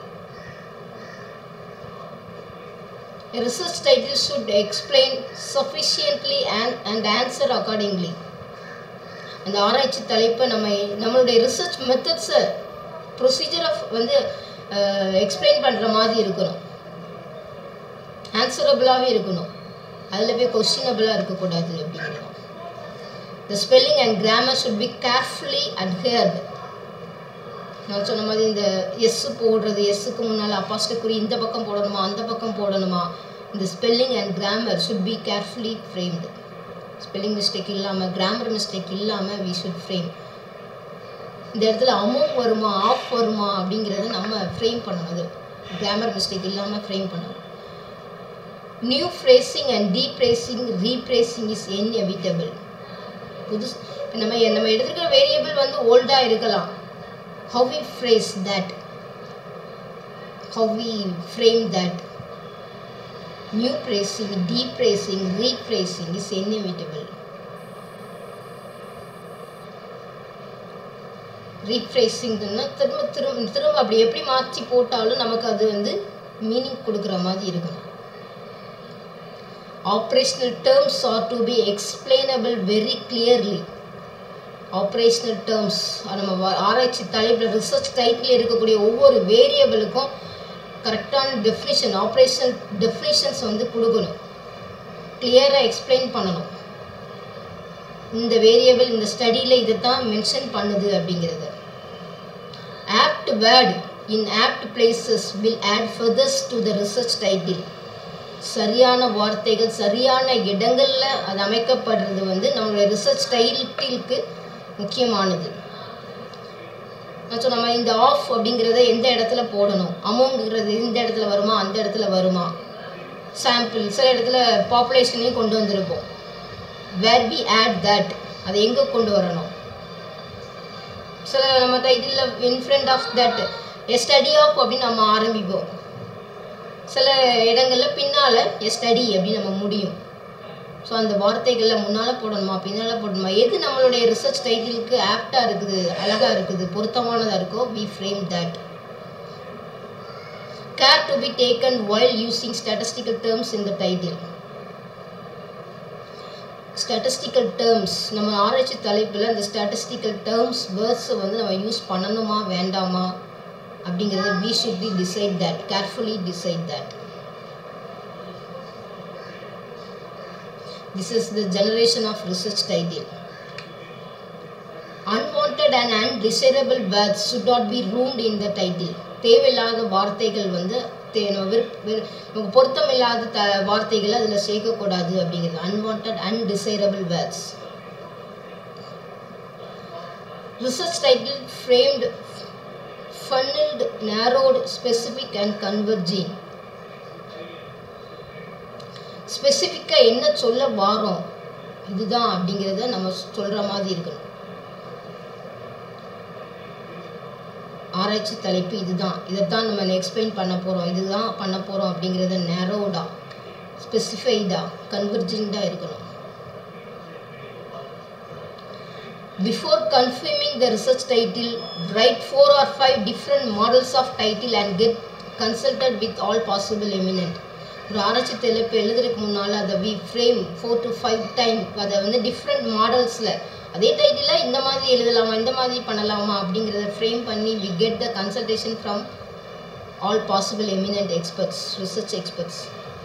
A research title should explain sufficiently and, and answer accordingly. அந்த ஆராய்ச்சி தலைப்பை நம்ம நம்மளுடைய ரிசர்ச் மெத்தட்ஸை ப்ரொசீஜர் ஆஃப் வந்து எக்ஸ்பிளைன் பண்ணுற மாதிரி இருக்கணும் ஆன்சரபிளாகவே இருக்கணும் அதில் போய் கொஸ்டினபிளாக இருக்கக்கூடாது அப்படிங்கிறது the spelling and grammar should be carefully adhered நான் சொன்ன மாதிரி இந்த எஸ் போடுறது எஸ்ஸுக்கு முன்னால் அப்பாஸ்ட குறி இந்த பக்கம் போடணுமா அந்த பக்கம் போடணுமா இந்த spelling and grammar should be carefully framed spelling mistake இல்லாமல் கிராமர் மிஸ்டேக் இல்லாமல் வி ஷுட் ஃப்ரேம் இந்த இடத்துல அமௌண்ட் வருமா ஆஃப் வருமா அப்படிங்கிறத நம்ம ஃப்ரேம் பண்ணணும் அது கிராமர் மிஸ்டேக் இல்லாமல் ஃப்ரேம் பண்ணணும் new phrasing and dephrasing rephrasing is inevitable புதுசு இப்ப நம்ம நம்ம எடுத்துக்கிற வேரியபிள் வந்து ஓல்டாக இருக்கலாம் how we phrase that how we frame that new phrasing dephrasing rephrasing is inevitable ரீப்ரேசிங்னா திரும்ப திரும்ப திரும்ப அப்படி எப்படி மாற்றி போட்டாலும் நமக்கு அது வந்து மீனிங் கொடுக்குற மாதிரி இருக்கணும் operational terms are to be explainable very clearly operational terms நம்ம வ- ஆராய்ச்சி தலைப்பில் ரிசர்ச் டைட்டில் இருக்கக்கூடிய ஒவ்வொரு வேரியபிளுக்கும் கரெக்டான டெஃபினிஷன் ஆப்ரேஷனல் டெஃபினிஷன்ஸ் வந்து கொடுக்கணும் கிளியராக எக்ஸ்பிளைன் பண்ணணும் இந்த வேரியபிள் இந்த ஸ்டடியில் இதை தான் மென்ஷன் பண்ணுது அப்படிங்கிறது apt word in apt places will add furthers to the research title சரியான வார்த்தைகள் சரியான இடங்களில் அது அமைக்கப்படுறது வந்து நம்மளுடைய ரிசர்ச் டைட்டிலுக்கு முக்கியமானது ஸோ நம்ம இந்த ஆஃப் அப்படிங்கிறத எந்த இடத்துல போடணும் அமௌண்ட்ங்கிறது இந்த இடத்துல வருமா அந்த இடத்துல வருமா சாம்பிள் சில இடத்துல பாப்புலேஷனையும் கொண்டு வந்திருப்போம் வேர் வி ஆட் தட் அதை எங்கே கொண்டு வரணும் சில நம்ம டைட்டிலில் in front of that a study of அப்படின்னு நம்ம ஆரம்பிப்போம் சில இடங்களில் பின்னால் எ ஸ்டடி அப்படின்னு நம்ம முடியும் ஸோ அந்த வார்த்தைகளில் முன்னால் போடணுமா பின்னால் போடணுமா எது நம்மளுடைய ரிசர்ச் டைட்டிலுக்கு ஆப்டாக இருக்குது அழகாக இருக்குது பொருத்தமானதாக இருக்கோ we frame that care to be taken while using statistical terms in the title statistical terms நம்ம ஆராய்ச்சி தலைப்பில் அந்த statistical terms வேர்ட்ஸை வந்து நம்ம யூஸ் பண்ணணுமா வேண்டாமா அப்படிங்கிறத we should be decide that carefully decide that this is the generation of research title unwanted and undesirable words should not be roomed in the title தேவையில்லாத வார்த்தைகள் வந்து தே- நம்ம விருப்ப விரு- நமக்கு பொருத்தமில்லாத த வார்த்தைகளை அதில் சேர்க்கக்கூடாது அப்படிங்கிறது unwanted undesirable words research title framed funneled narrowed specific and converging ஸ்பெசிஃபிக்காக என்ன சொல்ல வாரோம் இதுதான் அப்படிங்கிறத நம்ம சொல்கிற மாதிரி இருக்கணும் ஆராய்ச்சி தலைப்பு இதுதான் இதைத்தான் நம்ம எக்ஸ்பிளைன் பண்ண போகிறோம் இதுதான் பண்ண போகிறோம் அப்படிங்கிறத நேரோடா ஸ்பெசிஃபைடாக கன்வர்ஜிங்டாக இருக்கணும் Before confirming the research title, write four or five different models of title and get consulted with all possible eminent. ஒரு ஆராய்ச்சி தலைப்பு எழுதுறதுக்கு முன்னால் அதை we frame four to five time அதை வந்து டிஃப்ரெண்ட் மாடல்ஸில் அதே டைட்டில் இந்த மாதிரி எழுதலாமா இந்த மாதிரி பண்ணலாமா அப்படிங்கிறத ஃப்ரேம் பண்ணி we get the consultation from all possible eminent experts research experts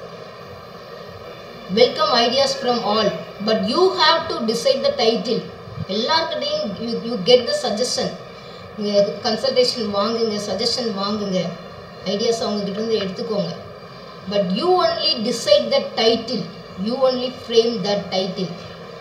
welcome ideas from all but you have to decide the title எல்லாருக்கிட்டையும் you you get the suggestion நீங்கள் கன்சல்டேஷன் வாங்குங்க சஜஷன் வாங்குங்க ஐடியாஸ் அவங்கக்கிட்ட இருந்து எடுத்துக்கோங்க but you only decide the title you only frame that title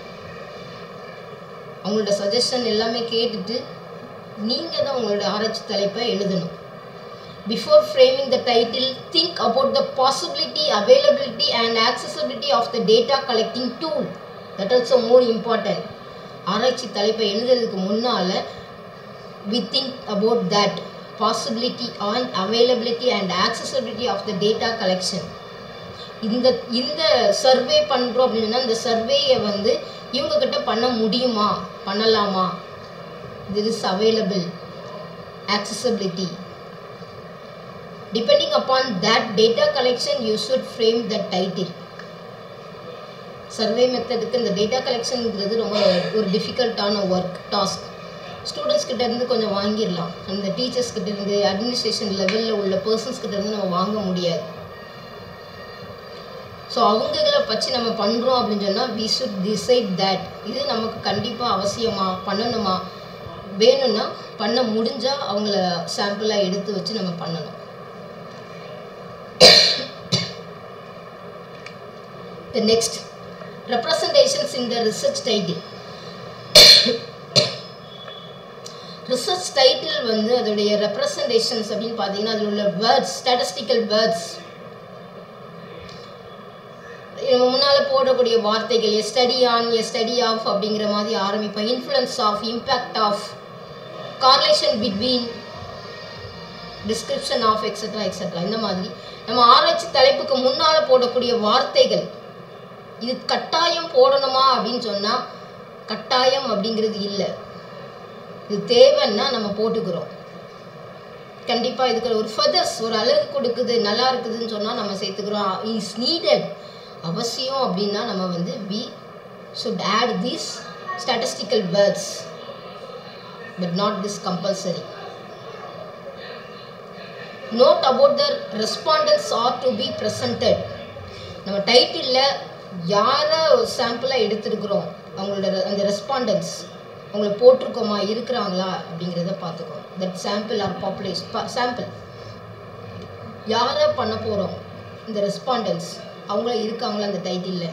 அவங்களோட சஜஷன் எல்லாமே கேட்டுட்டு நீங்கள் தான் உங்களோட ஆராய்ச்சி தலைப்பை எழுதணும் before framing the title think about the possibility availability and accessibility of the data collecting tool that also more important ஆராய்ச்சி தலைப்பை எழுதுறதுக்கு முன்னால் we think about that possibility and availability and accessibility of the data collection இந்த இந்த சர்வே பண்ணுறோம் அப்படின்னா இந்த சர்வேயை வந்து இவங்கக்கிட்ட பண்ண முடியுமா பண்ணலாமா this is available accessibility depending upon that data collection you should frame the title survey மெத்தடுக்கு இந்த டேட்டா கலெக்ஷனுங்கிறது ரொம்ப ஒரு டிஃபிகல்ட்டான ஒர்க் டாஸ்க் ஸ்டூடெண்ட்ஸ் கிட்ட இருந்து கொஞ்சம் வாங்கிடலாம் அந்த டீச்சர்ஸ் கிட்ட இருந்து அட்மினிஸ்ட்ரேஷன் லெவலில் உள்ள பர்சன்ஸ் கிட்ட இருந்து நம்ம வாங்க முடியாது ஸோ அவங்கள வச்சு நம்ம பண்ணுறோம் அப்படின்னு சொன்னால் வி should டிசைட் தட் இது நமக்கு கண்டிப்பாக அவசியமா பண்ணணுமா வேணும்னா பண்ண முடிஞ்சால் அவங்கள சாம்பிளாக எடுத்து வச்சு நம்ம பண்ணணும் The next representations in the research title. Research title வந்து அதோடைய ரெப்ரசன்டேஷன்ஸ் அப்படின்னு பார்த்தீங்கன்னா அதில் உள்ள வேர்ட்ஸ் ஸ்டாட்டிஸ்டிக்கல் வேர்ட்ஸ் நம்ம முன்னால் போடக்கூடிய வார்த்தைகள் a study on a study of அப்படிங்கிற மாதிரி ஆரம்பிப்போம் influence of impact of correlation between description of extra extra இந்த மாதிரி நம்ம ஆராய்ச்சி தலைப்புக்கு முன்னால் போடக்கூடிய வார்த்தைகள் இது கட்டாயம் போடணுமா அப்படின்னு சொன்னால் கட்டாயம் அப்படிங்கிறது இல்லை இது தேவைன்னா நம்ம போட்டுக்கிறோம் கண்டிப்பாக இதுக்கு ஒரு ஃபெதர்ஸ் ஒரு அழகு கொடுக்குது நல்லா இருக்குதுன்னு சொன்னால் நம்ம சேர்த்துக்கிறோம் இஸ் நீடட் அவசியம் அப்படின்னா நம்ம வந்து we should add these statistical words but not this compulsory note about the respondents are to be presented நம்ம டைட்டிலில் யாரை சாம்பிளாக எடுத்துருக்குறோம் அவங்களோட அந்த ரெஸ்பாண்டன்ஸ் அவங்கள போட்டிருக்கோமா இருக்கிறாங்களா அப்படிங்கிறத பார்த்துக்கோம் that sample or population sample யாரை பண்ண போகிறோம் இந்த ரெஸ்பாண்டன்ஸ் அவங்கள இருக்காங்களா அந்த டைட்டிலில்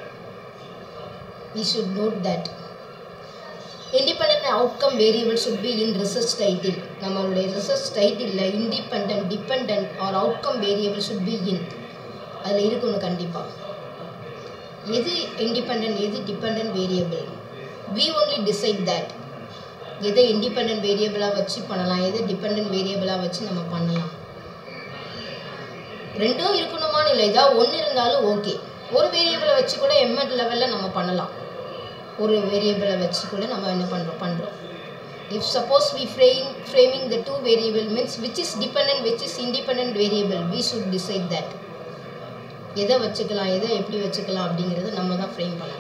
we should note that independent outcome variable should be in research title நம்மளுடைய ரிசர்ச் டைட்டிலில் independent depend or outcome variable should be in அதில் இருக்கணும் கண்டிப்பாக எது இண்டிபெண்ட் எது depend variable we only decide that எதை இண்டிபெண்ட் வேரியபிளாக வச்சு பண்ணலாம் எதை டிபெண்ட் வேரியபிளாக வச்சு நம்ம பண்ணலாம் ரெண்டும் இருக்கணுமான்னு இல்லை ஏதாவது ஒன்று இருந்தாலும் ஓகே ஒரு வேரியபிளை வச்சு கூட எம்எட் லெவலில் நம்ம பண்ணலாம் ஒரு வேரியபிளை வச்சு கூட நம்ம என்ன பண்ணுறோம் பண்ணுறோம் if suppose we frame framing the two variable means which is depend which is independent variable we should decide that எதை வச்சுக்கலாம் எதை எப்படி வச்சுக்கலாம் அப்படிங்கிறத நம்ம தான் ஃப்ரேம் பண்ணணும்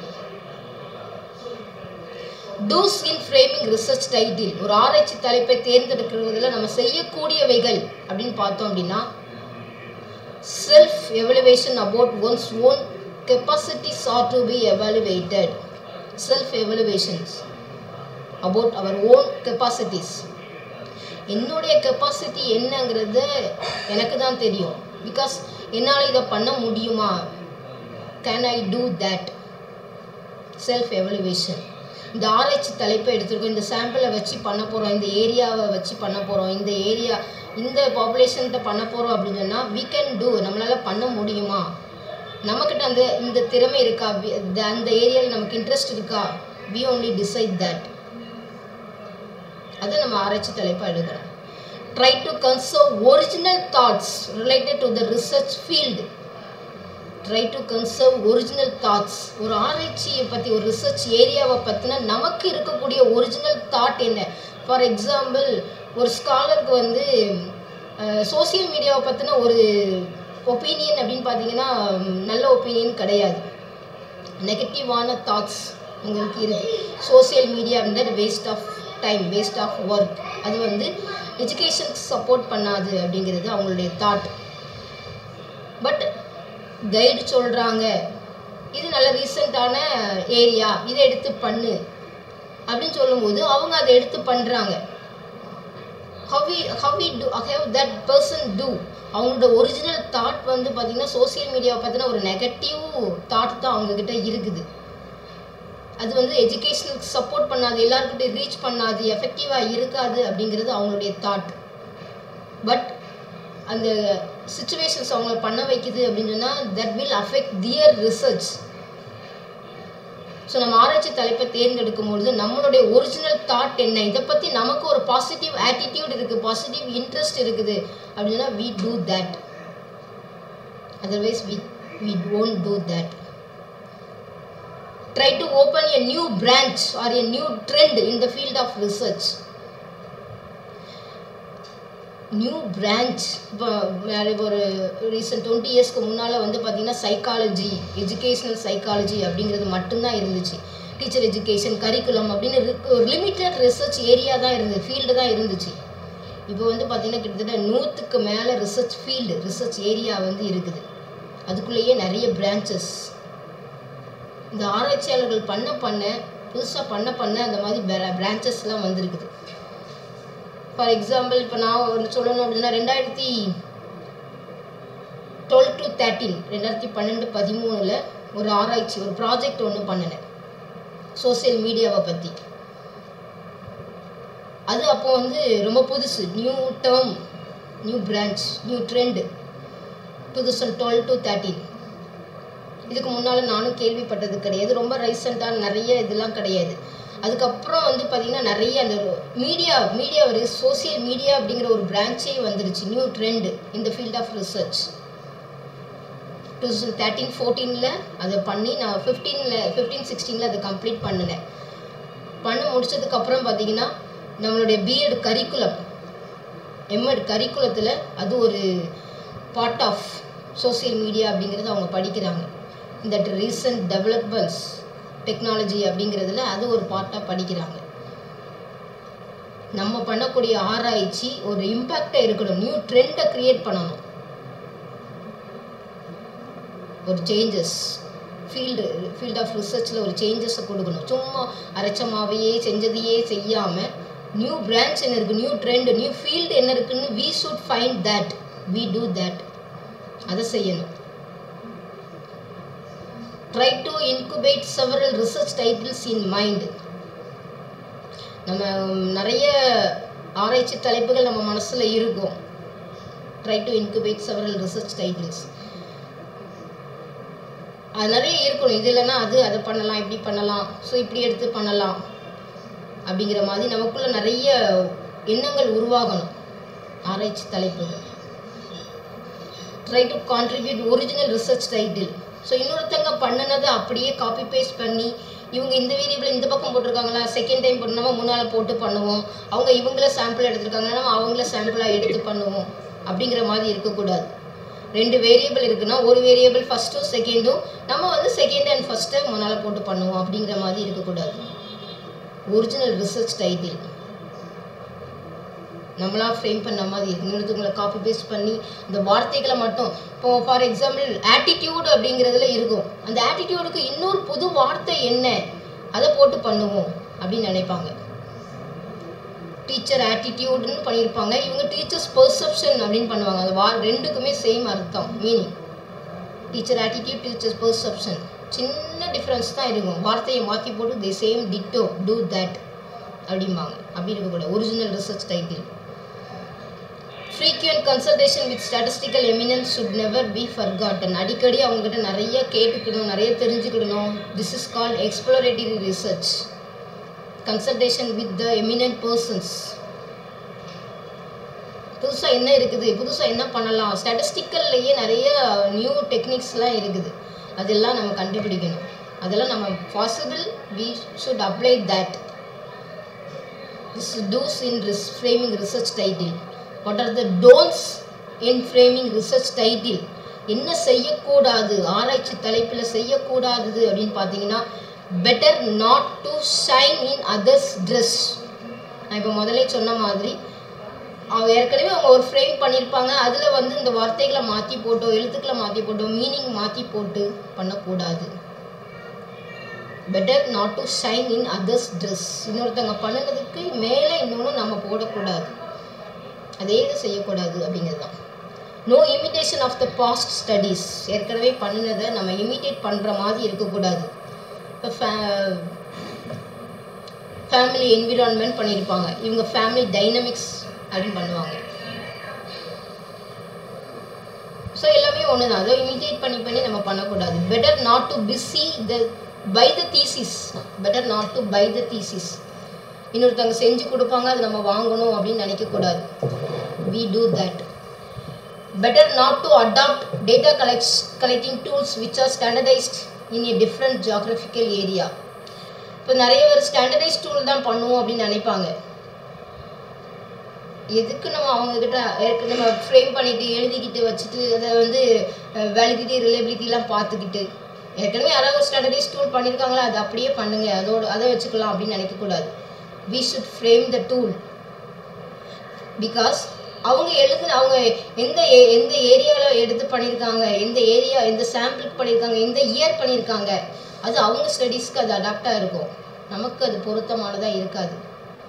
do's in framing research title ஒரு ஆராய்ச்சி தலைப்பை தேர்ந்தெடுக்கிறதுல நம்ம செய்யக்கூடியவைகள் அப்படின்னு பார்த்தோம் அப்படின்னா self evaluation about one's own capacities are to be evaluated self evaluations about our own capacities என்னுடைய கெப்பாசிட்டி என்னங்கிறது எனக்கு தான் தெரியும் பிகாஸ் என்னால் இதை பண்ண முடியுமா can I do that self evaluation இந்த ஆராய்ச்சி தலைப்பை எடுத்திருக்கோம் இந்த சாம்பிளை வச்சு பண்ண போகிறோம் இந்த ஏரியாவை வச்சு பண்ண போகிறோம் இந்த ஏரியா இந்த பாப்புலேஷன்கிட்ட பண்ண போகிறோம் அப்படின்னு சொன்னால் வீ கேன் டூ நம்மளால் பண்ண முடியுமா நம்மக்கிட்ட அந்த இந்த திறமை இருக்கா அந்த ஏரியாவில் நமக்கு இன்ட்ரெஸ்ட் இருக்கா வி ஓன்லி டிசைட் தட் அதை நம்ம ஆராய்ச்சி தலைப்பாக எடுக்கிறோம் try to conserve original thoughts related to the research field try to conserve original thoughts ஒரு ஆராய்ச்சியை பற்றி ஒரு ரிசர்ச் ஏரியாவை பற்றினா நமக்கு இருக்கக்கூடிய ஒரிஜினல் தாட் என்ன ஃபார் எக்ஸாம்பிள் ஒரு ஸ்காலருக்கு வந்து சோசியல் மீடியாவை பற்றின ஒரு ஒப்பீனியன் அப்படின்னு பார்த்தீங்கன்னா நல்ல ஒப்பீனியன் கிடையாது நெகட்டிவான தாட்ஸ் உங்களுக்கு இருக்குது சோசியல் மீடியா வந்து waste of time waste of work அது வந்து எஜுகேஷனுக்கு சப்போர்ட் பண்ணாது அப்படிங்கிறது அவங்களுடைய தாட் பட் கைடு சொல்கிறாங்க இது நல்ல ரீசெண்டான ஏரியா இதை எடுத்து பண்ணு அப்படின்னு சொல்லும்போது அவங்க அதை எடுத்து பண்ணுறாங்க how we how we do how that person do அவங்களோட ஒரிஜினல் தாட் வந்து பார்த்திங்கன்னா சோசியல் மீடியாவை பற்றின ஒரு நெகட்டிவ் தாட் தான் அவங்கக்கிட்ட இருக்குது அது வந்து எஜுகேஷனுக்கு சப்போர்ட் பண்ணாது எல்லாருக்கிட்டையும் ரீச் பண்ணாது எஃபெக்டிவாக இருக்காது அப்படிங்கிறது அவங்களுடைய தாட் பட் அந்த சுச்சுவேஷன்ஸ் அவங்கள பண்ண வைக்குது அப்படின்னு சொன்னால் that will affect their research so நம்ம ஆராய்ச்சி தலைப்பை தேர்ந்தெடுக்கும் பொழுது நம்மளுடைய ஒரிஜினல் தாட் என்ன இதை பற்றி நமக்கு ஒரு பாசிட்டிவ் ஆட்டிடியூட் இருக்குது பாசிட்டிவ் இன்ட்ரெஸ்ட் இருக்குது அப்படின்னா we do that otherwise we we don't do that try to open a new branch or a new trend in the field of research new branch இப்போ வேறு ஒரு ரீசன்ட் டுவெண்ட்டி இயர்ஸ்க்கு முன்னால் வந்து பார்த்திங்கன்னா சைக்காலஜி எஜுகேஷ்னல் சைக்காலஜி அப்படிங்கிறது மட்டும்தான் இருந்துச்சு டீச்சர் எஜுகேஷன் கரிக்குலம் அப்படின்னு ஒரு லிமிட்டட் ரிசர்ச் ஏரியா தான் இருந்தது ஃபீல்டு தான் இருந்துச்சு இப்போ வந்து பார்த்திங்கன்னா கிட்டத்தட்ட நூற்றுக்கு மேலே ரிசர்ச் ஃபீல்டு ரிசர்ச் ஏரியா வந்து இருக்குது அதுக்குள்ளேயே நிறைய பிரான்ச்சஸ் இந்த ஆராய்ச்சியாளர்கள் பண்ண பண்ண புதுசாக பண்ண பண்ண அந்த மாதிரி பிரான்ச்சஸ்லாம் வந்திருக்குது ஃபார் எக்ஸாம்பிள் இப்போ நான் ஒன்று சொல்லணும் அப்படின்னா ரெண்டாயிரத்தி டுவெல் டு தேர்ட்டீன் ரெண்டாயிரத்தி பன்னெண்டு பதிமூணில் ஒரு ஆராய்ச்சி ஒரு ப்ராஜெக்ட் ஒன்று பண்ணினேன் சோசியல் மீடியாவை பற்றி அது அப்போ வந்து ரொம்ப புதுசு new term new branch new trend two thousand twelve to thirteen இதுக்கு முன்னால் நானும் கேள்விப்பட்டது கிடையாது ரொம்ப ரைசண்ட்டாக நிறைய இதெல்லாம் கிடையாது அதுக்கப்புறம் வந்து பார்த்திங்கன்னா நிறைய அந்த மீடியா மீடியா ஒரு சோசியல் மீடியா அப்படிங்கிற ஒரு பிரான்ச்சே வந்துருச்சு நியூ ட்ரெண்ட் இந்த field of research two thousand thirteen ஃபோர்டீனில் அதை பண்ணி நான் ஃபிஃப்டீனில் ஃபிஃப்டீன் சிக்ஸ்டீனில் அதை கம்ப்ளீட் பண்ணினேன் பண்ண முடிச்சதுக்கப்புறம் பார்த்தீங்கன்னா நம்மளுடைய பிஎட் கரிக்குலம் எம்எட் கரிக்குலத்தில் அது ஒரு பார்ட் ஆஃப் சோசியல் மீடியா அப்படிங்கிறது அவங்க படிக்கிறாங்க இந்த ரீசன்ட் டெவலப்மெண்ட்ஸ் டெக்னாலஜி அப்படிங்கிறதுல அது ஒரு பார்ட்டாக படிக்கிறாங்க நம்ம பண்ணக்கூடிய ஆராய்ச்சி ஒரு இம்பேக்டாக இருக்கணும் நியூ ட்ரெண்டை க்ரியேட் பண்ணணும் ஒரு சேஞ்சஸ் ஃபீல்டு ஃபீல்ட் ஆஃப் ரிசர்ச்சில் ஒரு சேஞ்சஸை கொடுக்கணும் சும்மா அரைச்சமாவையே செஞ்சதையே செய்யாமல் நியூ பிரான்ச் என்ன இருக்குது நியூ ட்ரெண்ட் நியூ ஃபீல்டு என்ன இருக்குன்னு we should find that we do that அதை செய்யணும் try to incubate several research titles in mind நம்ம நிறைய ஆராய்ச்சி தலைப்புகள் நம்ம மனசில் இருக்கும் try to incubate several research titles அது நிறைய இருக்கணும் இது இல்லைன்னா அது அதை பண்ணலாம் இப்படி பண்ணலாம் ஸோ இப்படி எடுத்து பண்ணலாம் அப்படிங்கிற மாதிரி நமக்குள்ள நிறைய எண்ணங்கள் உருவாகணும் ஆராய்ச்சி தலைப்புகள் try to contribute original research title so இன்னொருத்தங்க பண்ணினதை அப்படியே காப்பி பேஸ்ட் பண்ணி இவங்க இந்த வேரியபிள் இந்த பக்கம் போட்டிருக்காங்களா செகண்ட் டைம் பண்ணாம முன்னால் போட்டு பண்ணுவோம் அவங்க இவங்கள சாம்பிள் எடுத்திருக்காங்கன்னா நம்ம அவங்கள சாம்பிளாக எடுத்து பண்ணுவோம் அப்படிங்கிற மாதிரி இருக்கக்கூடாது ரெண்டு வேரியபிள் இருக்குன்னா ஒரு வேரியபிள் ஃபஸ்ட்டும் செகண்டும் நம்ம வந்து செகண்ட் அண்ட் ஃபஸ்ட்டை முன்னால் போட்டு பண்ணுவோம் அப்படிங்கிற மாதிரி இருக்கக்கூடாது ஒரிஜினல் ரிசர்ச் டைட்டில் நம்மளா ஃப்ரேம் பண்ண மாதிரி இருக்கு இன்னொருத்தவங்களை காப்பி பேஸ்ட் பண்ணி அந்த வார்த்தைகளை மட்டும் இப்போ ஃபார் எக்ஸாம்பிள் ஆட்டிடியூட் அப்படிங்கிறதுல இருக்கும் அந்த ஆட்டிடியூடுக்கு இன்னொரு புது வார்த்தை என்ன அதை போட்டு பண்ணுவோம் அப்படின்னு நினைப்பாங்க டீச்சர் ஆட்டிடியூடுன்னு பண்ணியிருப்பாங்க இவங்க டீச்சர்ஸ் பெர்செப்ஷன் அப்படின்னு பண்ணுவாங்க அந்த வா ரெண்டுக்குமே சேம் அர்த்தம் meaning teacher attitude teachers perception சின்ன டிஃப்ரென்ஸ் தான் இருக்கும் வார்த்தையை மாற்றி போட்டு the same ditto to that அப்படிம்பாங்க அப்படி இருக்கக்கூடாது original research title frequent consultation with statistical eminence should never be forgotten அடிக்கடி அவங்ககிட்ட நிறைய கேட்டுக்கணும் நிறைய தெரிஞ்சுக்கிடணும் this is called explorative research consultation with the eminent persons புதுசாக என்ன இருக்குது புதுசாக என்ன பண்ணலாம் ஸ்டாட்டிஸ்டிக்கல்லையே நிறைய நியூ டெக்னிக்ஸ்லாம் இருக்குது அதெல்லாம் நம்ம கண்டுபிடிக்கணும் அதெல்லாம் நம்ம possible we should apply that this do's in ris- framing research title what are the don'ts in framing research title என்ன செய்யக்கூடாது ஆராய்ச்சி தலைப்பில் செய்யக்கூடாதது அப்படின்னு பார்த்தீங்கன்னா better not to shine in others dress நான் இப்போ முதல்ல சொன்ன மாதிரி அவங்க ஏற்கனவே அவங்க ஒரு ஃப்ரேம் பண்ணியிருப்பாங்க அதில் வந்து இந்த வார்த்தைகளை மாற்றி போட்டோ எழுத்துக்களை மாற்றி போட்டோ மீனிங் மாற்றி போட்டு பண்ணக்கூடாது better not to shine in others dress இன்னொருத்தவங்க பண்ணினதுக்கு மேலே இன்னொன்று நம்ம போடக்கூடாது அதே இது செய்யக்கூடாது அப்படிங்கிறது தான் no imitation of the past studies ஏற்கனவே பண்ணினதை நம்ம இமிட்டேட் பண்ணுற மாதிரி இருக்கக்கூடாது இப்போ ஃபேமிலி என்விரான்மெண்ட் பண்ணியிருப்பாங்க இவங்க ஃபேமிலி டைனமிக்ஸ் அப்படின்னு பண்ணுவாங்க ஸோ எல்லாமே ஒன்று தான் அதை இமிட்டேட் பண்ணி பண்ணி நம்ம பண்ணக்கூடாது better not to busy the buy the thesis better not to buy the thesis இன்னொருத்தவங்க செஞ்சு கொடுப்பாங்க அது நம்ம வாங்கணும் அப்படின்னு நினைக்கக்கூடாது we do that better not to adopt data collect collecting tools which are standardised in a different geographical area இப்போ நிறைய பேர் ஸ்டாண்டர்டைஸ் டூல் தான் பண்ணுவோம் அப்படின்னு நினைப்பாங்க எதுக்கு நம்ம அவங்கக்கிட்ட ஏற்கனவே நம்ம ஃப்ரேம் பண்ணிட்டு எழுதிக்கிட்டு வச்சுட்டு அதை வந்து வேலிடிட்டி ரிலேபிலிட்டிலாம் பார்த்துக்கிட்டு ஏற்கனவே யாராவது ஒரு ஸ்டாண்டர்டைஸ் டூல் பண்ணியிருக்காங்களா அதை அப்படியே பண்ணுங்க அதோட அதை வச்சுக்கலாம் அப்படின்னு நினைக்கக்கூடாது we should frame the tool because அவங்க எழுதுன அவங்க எந்த ஏ- எந்த ஏரியாவில் எடுத்து பண்ணியிருக்காங்க எந்த ஏரியா எந்த சாம்பிளுக்கு பண்ணியிருக்காங்க எந்த இயர் பண்ணியிருக்காங்க அது அவங்க ஸ்டடீஸ்க்கு அது அடாப்டாக இருக்கும் நமக்கு அது பொருத்தமானதாக இருக்காது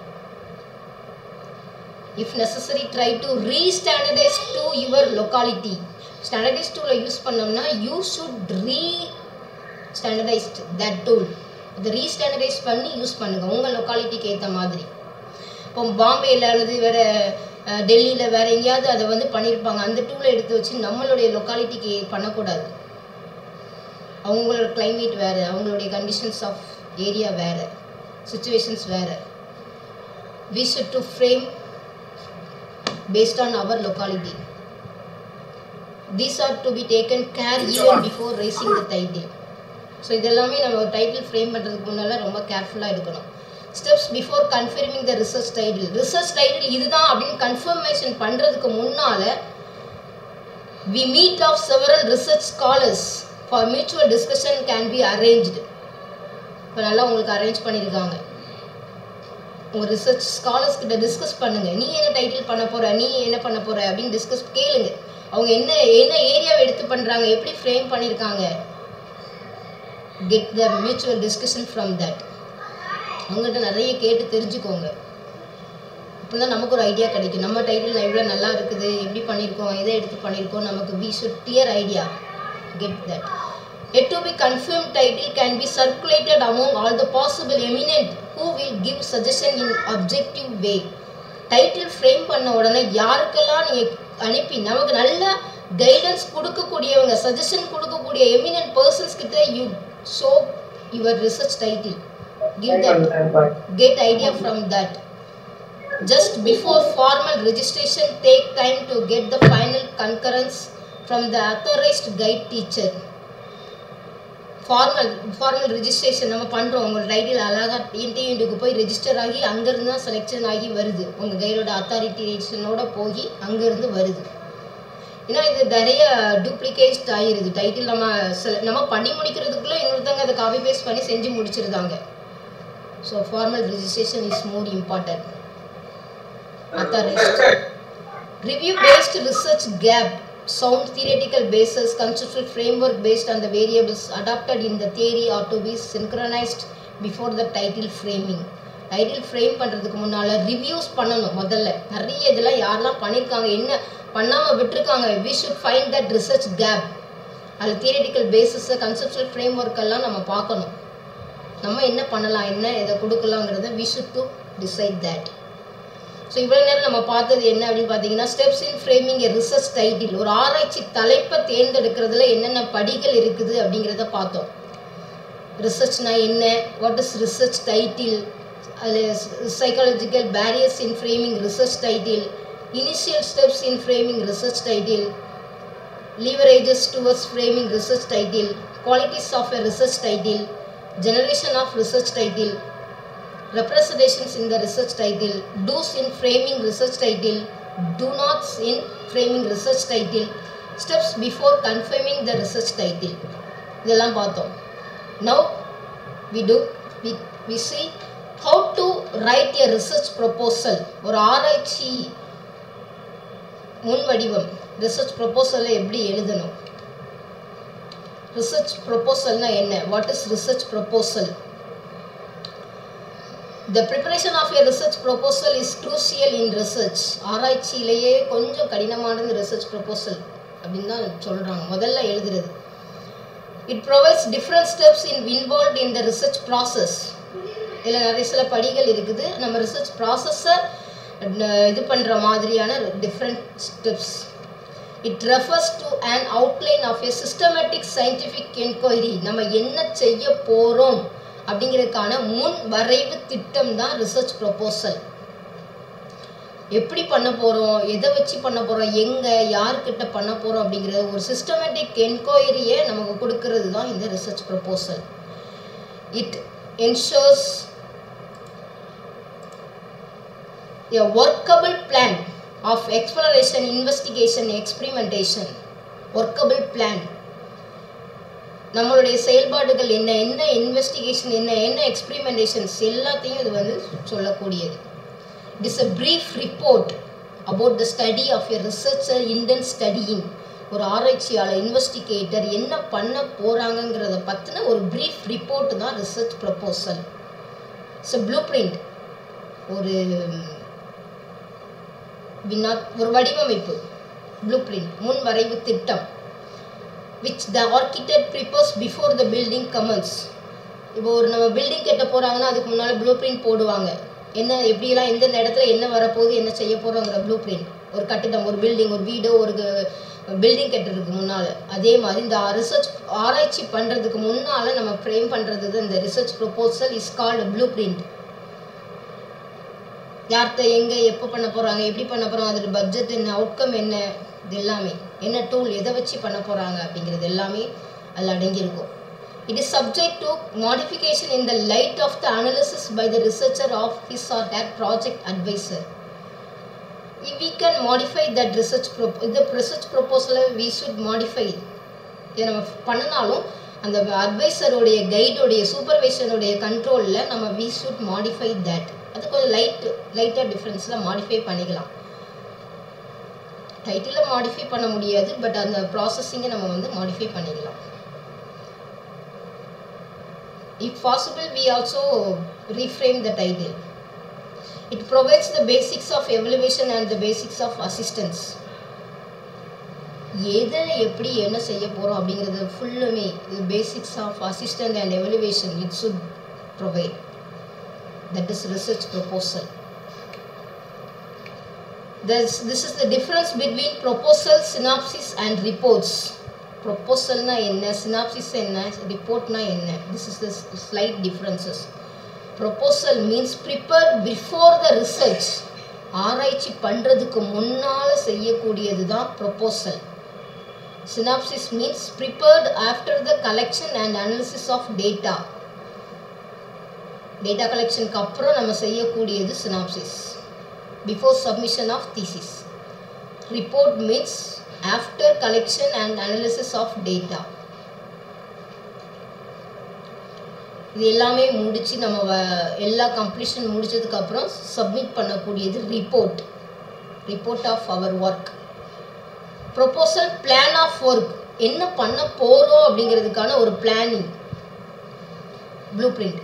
if necessary try to re-standardize to your locality standardize tool use பண்ணோம்னா you should re standardized that tool அதை ரீஸ்டாண்டர்டைஸ் பண்ணி யூஸ் பண்ணுங்க உங்கள் லொக்காலிட்டிக்கு ஏற்ற மாதிரி இப்போ பாம்பேல அல்லது வேற அஹ், டெல்லியில வேற எங்கேயாவது அதை வந்து பண்ணியிருப்பாங்க அந்த டூலை எடுத்து வச்சு நம்மளுடைய லொக்காலிட்டிக்கு பண்ணக்கூடாது அவங்களோட climate வேறு அவங்களுடைய கண்டிஷன்ஸ் ஆஃப் ஏரியா வேறு சுச்சுவேஷன்ஸ் வேறு we should to frame based on our locality these are to be taken care even before raising the title so இதெல்லாமே நம்ம ஒரு டைட்டில் ஃப்ரேம் பண்ணுறதுக்கு முன்னால் ரொம்ப கேர்ஃபுல்லாக இருக்கணும் steps before confirming the research title research title இதுதான் அப்படின்னு கன்ஃபர்மேஷன் பண்ணுறதுக்கு முன்னால் we meet of several research scholars for mutual discussion can be arranged இப்போ நல்லா உங்களுக்கு அரேஞ்ச் பண்ணியிருக்காங்க உங்கள் ரிசர்ச் ஸ்காலர்ஸ் கிட்ட டிஸ்கஸ் பண்ணுங்க நீ என்ன டைட்டில் பண்ண போற நீ என்ன பண்ண போற அப்படின்னு டிஸ்கஸ் கேளுங்க அவங்க என்ன என்ன ஏரியாவை எடுத்து பண்றாங்க எப்படி ஃப்ரேம் பண்ணியிருக்காங்க get the mutual discussion from that அவங்கள்ட்ட நிறைய கேட்டு தெரிஞ்சுக்கோங்க அப்போ தான் நமக்கு ஒரு ஐடியா கிடைக்கும் நம்ம டைட்டில் எவ்வளோ நல்லா இருக்குது எப்படி பண்ணியிருக்கோம் எதை எடுத்து பண்ணியிருக்கோம் நமக்கு we should clear idea get that Yet to be confirmed title can be circulated among all the possible eminent who will give suggestion in objective way. Title frame பண்ண உடனே யாருக்கெல்லாம் நீங்கள் அனுப்பி நமக்கு நல்ல கைடன்ஸ் கொடுக்கக்கூடியவங்க சஜஷன் கொடுக்கக்கூடிய எமினன்ட் பர்சன்ஸ் கிட்ட you show your research title give that get idea from that just before formal registration take time to get the final concurrence from the authorized guide teacher formal formal registration நம்ம பண்ணுறோம் உங்களோட டைட்டில் அழகாக இன்டர்வியூக்கு போய் ரெஜிஸ்டர் ஆகி அங்கேருந்து தான் செலெக்ஷன் ஆகி வருது உங்கள் கைடோட அத்தாரிட்டேஷனோட போய் அங்கேருந்து வருது ஏன்னா இது நிறைய டூப்ளிகேட் ஆகிருது டைட்டில் நம்ம செல நம்ம பண்ணி முடிக்கிறதுக்குள்ளே இன்னொருத்தவங்க அதை காப்பி பேஸ்ட் பண்ணி செஞ்சு முடிச்சிருந்தாங்க so formal registration is more important authorized. Review based research gap, sound theoretical basis, conceptual framework based on the variables adopted in the theory are to be synchronized before the title framing. Title frame பண்ணுறதுக்கு முன்னால் ரிவ்யூஸ் பண்ணணும் முதல்ல நிறைய இதெல்லாம் யாரெல்லாம் பண்ணியிருக்காங்க என்ன பண்ணாமல் விட்டுருக்காங்க we should find that research gap அதில் தியரட்டிக்கல் பேசிஸை கன்செப்சுவல் ஃப்ரேம் எல்லாம் நம்ம பார்க்கணும் நம்ம என்ன பண்ணலாம் என்ன இதை கொடுக்கலாங்கிறத we should to decide that so இவ்வளோ நேரம் நம்ம பார்த்தது என்ன அப்படின்னு பார்த்தீங்கன்னா steps in framing a research title ஒரு ஆராய்ச்சி தலைப்பை தேர்ந்தெடுக்கிறதுல என்னென்ன படிகள் இருக்குது அப்படிங்கிறத பார்த்தோம் ரிசர்ச்னா என்ன வாட் இஸ் ரிசர்ச் டைட்டில் அதில் psychological barriers in framing research title initial steps in framing research title leverages towards framing research title, qualities of a research title, generation of research title, representations in the research title, do's in framing research title, do nots in framing research title, steps before confirming the research title. இதெல்லாம் பார்த்தோம் now we do we, we see how to write a research proposal ஒரு ஆராய்ச்சி முன் வடிவம் ரிசர்ச் ப்ரொபோசலை எப்படி எழுதணும் ரிசர்ச் ப்ரொபோசல்னா என்ன what is research proposal the preparation of a research proposal is crucial in research ஆராய்ச்சியிலேயே கொஞ்சம் கடினமானது ரிசர்ச் ப்ரொபோசல் அப்படின்னு தான் சொல்கிறாங்க முதல்ல எழுதுறது it provides different steps in involve in the research process இதில் நிறைய சில படிகள் இருக்குது நம்ம ரிசர்ச் ப்ராசஸை இது பண்ணுற மாதிரியான different steps it refers to an outline of a systematic scientific enquiry நம்ம என்ன செய்ய போகிறோம் அப்படிங்கிறதுக்கான முன் வரைவு திட்டம் தான் ரிசர்ச் ப்ரொபோசல் எப்படி பண்ண போகிறோம் எதை வச்சு பண்ண போகிறோம் எங்கே யார்கிட்ட பண்ண போகிறோம் அப்படிங்கிறது ஒரு சிஸ்டமேட்டிக் என்கொயரியை நமக்கு கொடுக்கறது தான் இந்த research proposal it ensures a workable plan of exploration, investigation, experimentation. workable plan. நம்மளுடைய செயல்பாடுகள் என்ன என்ன இன்வெஸ்டிகேஷன் என்ன என்ன எக்ஸ்பிரிமெண்டேஷன்ஸ் எல்லாத்தையும் இது வந்து சொல்லக்கூடியது it is a brief report about the study of a researcher intend studying ஒரு ஆராய்ச்சியாளர் இன்வெஸ்டிகேட்டர் என்ன பண்ண போகிறாங்கங்கிறத பற்றின ஒரு ப்ரீஃப் ரிப்போர்ட் தான் research proposal it's blueprint ஒரு வினா ஒரு வடிவமைப்பு ப்ளூ பிரிண்ட் முன் வரைவு திட்டம் which the architect prepares before the building commences இப்போ ஒரு நம்ம பில்டிங் கட்ட போகிறாங்கன்னா அதுக்கு முன்னால் ப்ளூ பிரிண்ட் போடுவாங்க என்ன எப்படியெல்லாம் எந்தெந்த இடத்துல என்ன வரப்போகுது என்ன செய்ய போகிறோங்கிற ப்ளூ பிரிண்ட் ஒரு கட்டிடம் ஒரு பில்டிங் ஒரு வீடோ ஒரு பில்டிங் கட்டுறதுக்கு முன்னால் அதே மாதிரி இந்த ரிசர்ச் ஆராய்ச்சி பண்ணுறதுக்கு முன்னால் நம்ம ஃப்ரேம் பண்ணுறது இந்த research proposal is called blueprint யார்கிட்ட எங்கே எப்போ பண்ண போகிறாங்க எப்படி பண்ண போகிறாங்க அதோட பட்ஜெட் என்ன அவுட்கம் என்ன இது எல்லாமே என்ன டூல் எதை வச்சு பண்ண போகிறாங்க அப்படிங்கிறது எல்லாமே அதில் அடங்கியிருக்கும் it is subject to modification in the light of the analysis by the researcher of his or that project advisor if we can modify that research prop- இந்த research proposal we should modify இதை நம்ம பண்ணினாலும் அந்த அட்வைசருடைய கைடோடைய சூப்பர்வைசருடைய கண்ட்ரோலில் நம்ம வி ஷுட் மாடிஃபை தட் அது கொஞ்சம் லைட் லைட்டாக டிஃப்ரென்ஸில் மாடிஃபை பண்ணிக்கலாம் டைட்டிலில் மாடிஃபை பண்ண முடியாது பட் அந்த ப்ராசஸிங்கை நம்ம வந்து மாடிஃபை பண்ணிக்கலாம் if possible we also reframe the title It provides the basics of evaluation and the basics of assistance. எதை எப்படி என்ன செய்ய போகிறோம் அப்படிங்கிறது ஃபுல்லுமே இது basics of assistant and evaluation it should provide that is research proposal this this is the difference between proposal synopsis and reports ப்ரொப்போசல்னா என்ன சினாப்சிஸ் என்ன ரிப்போர்ட்னா என்ன this is the slight differences proposal means prepare before the research ஆராய்ச்சி பண்ணுறதுக்கு முன்னால் செய்யக்கூடியது தான் proposal synopsis means prepared after the collection and analysis of data data கலெக்ஷனுக்கு அப்புறம் நம்ம செய்யக்கூடியது synopsis before submission of thesis report means after collection and analysis of data இது எல்லாமே முடித்து நம்ம வ- எல்லா கம்ப்ளீஷன் முடிச்சதுக்கப்புறம் சப்மிட் பண்ணக்கூடியது report report of our work proposal plan of work என்ன பண்ண போகிறோம் அப்படிங்கிறதுக்கான ஒரு planning blueprint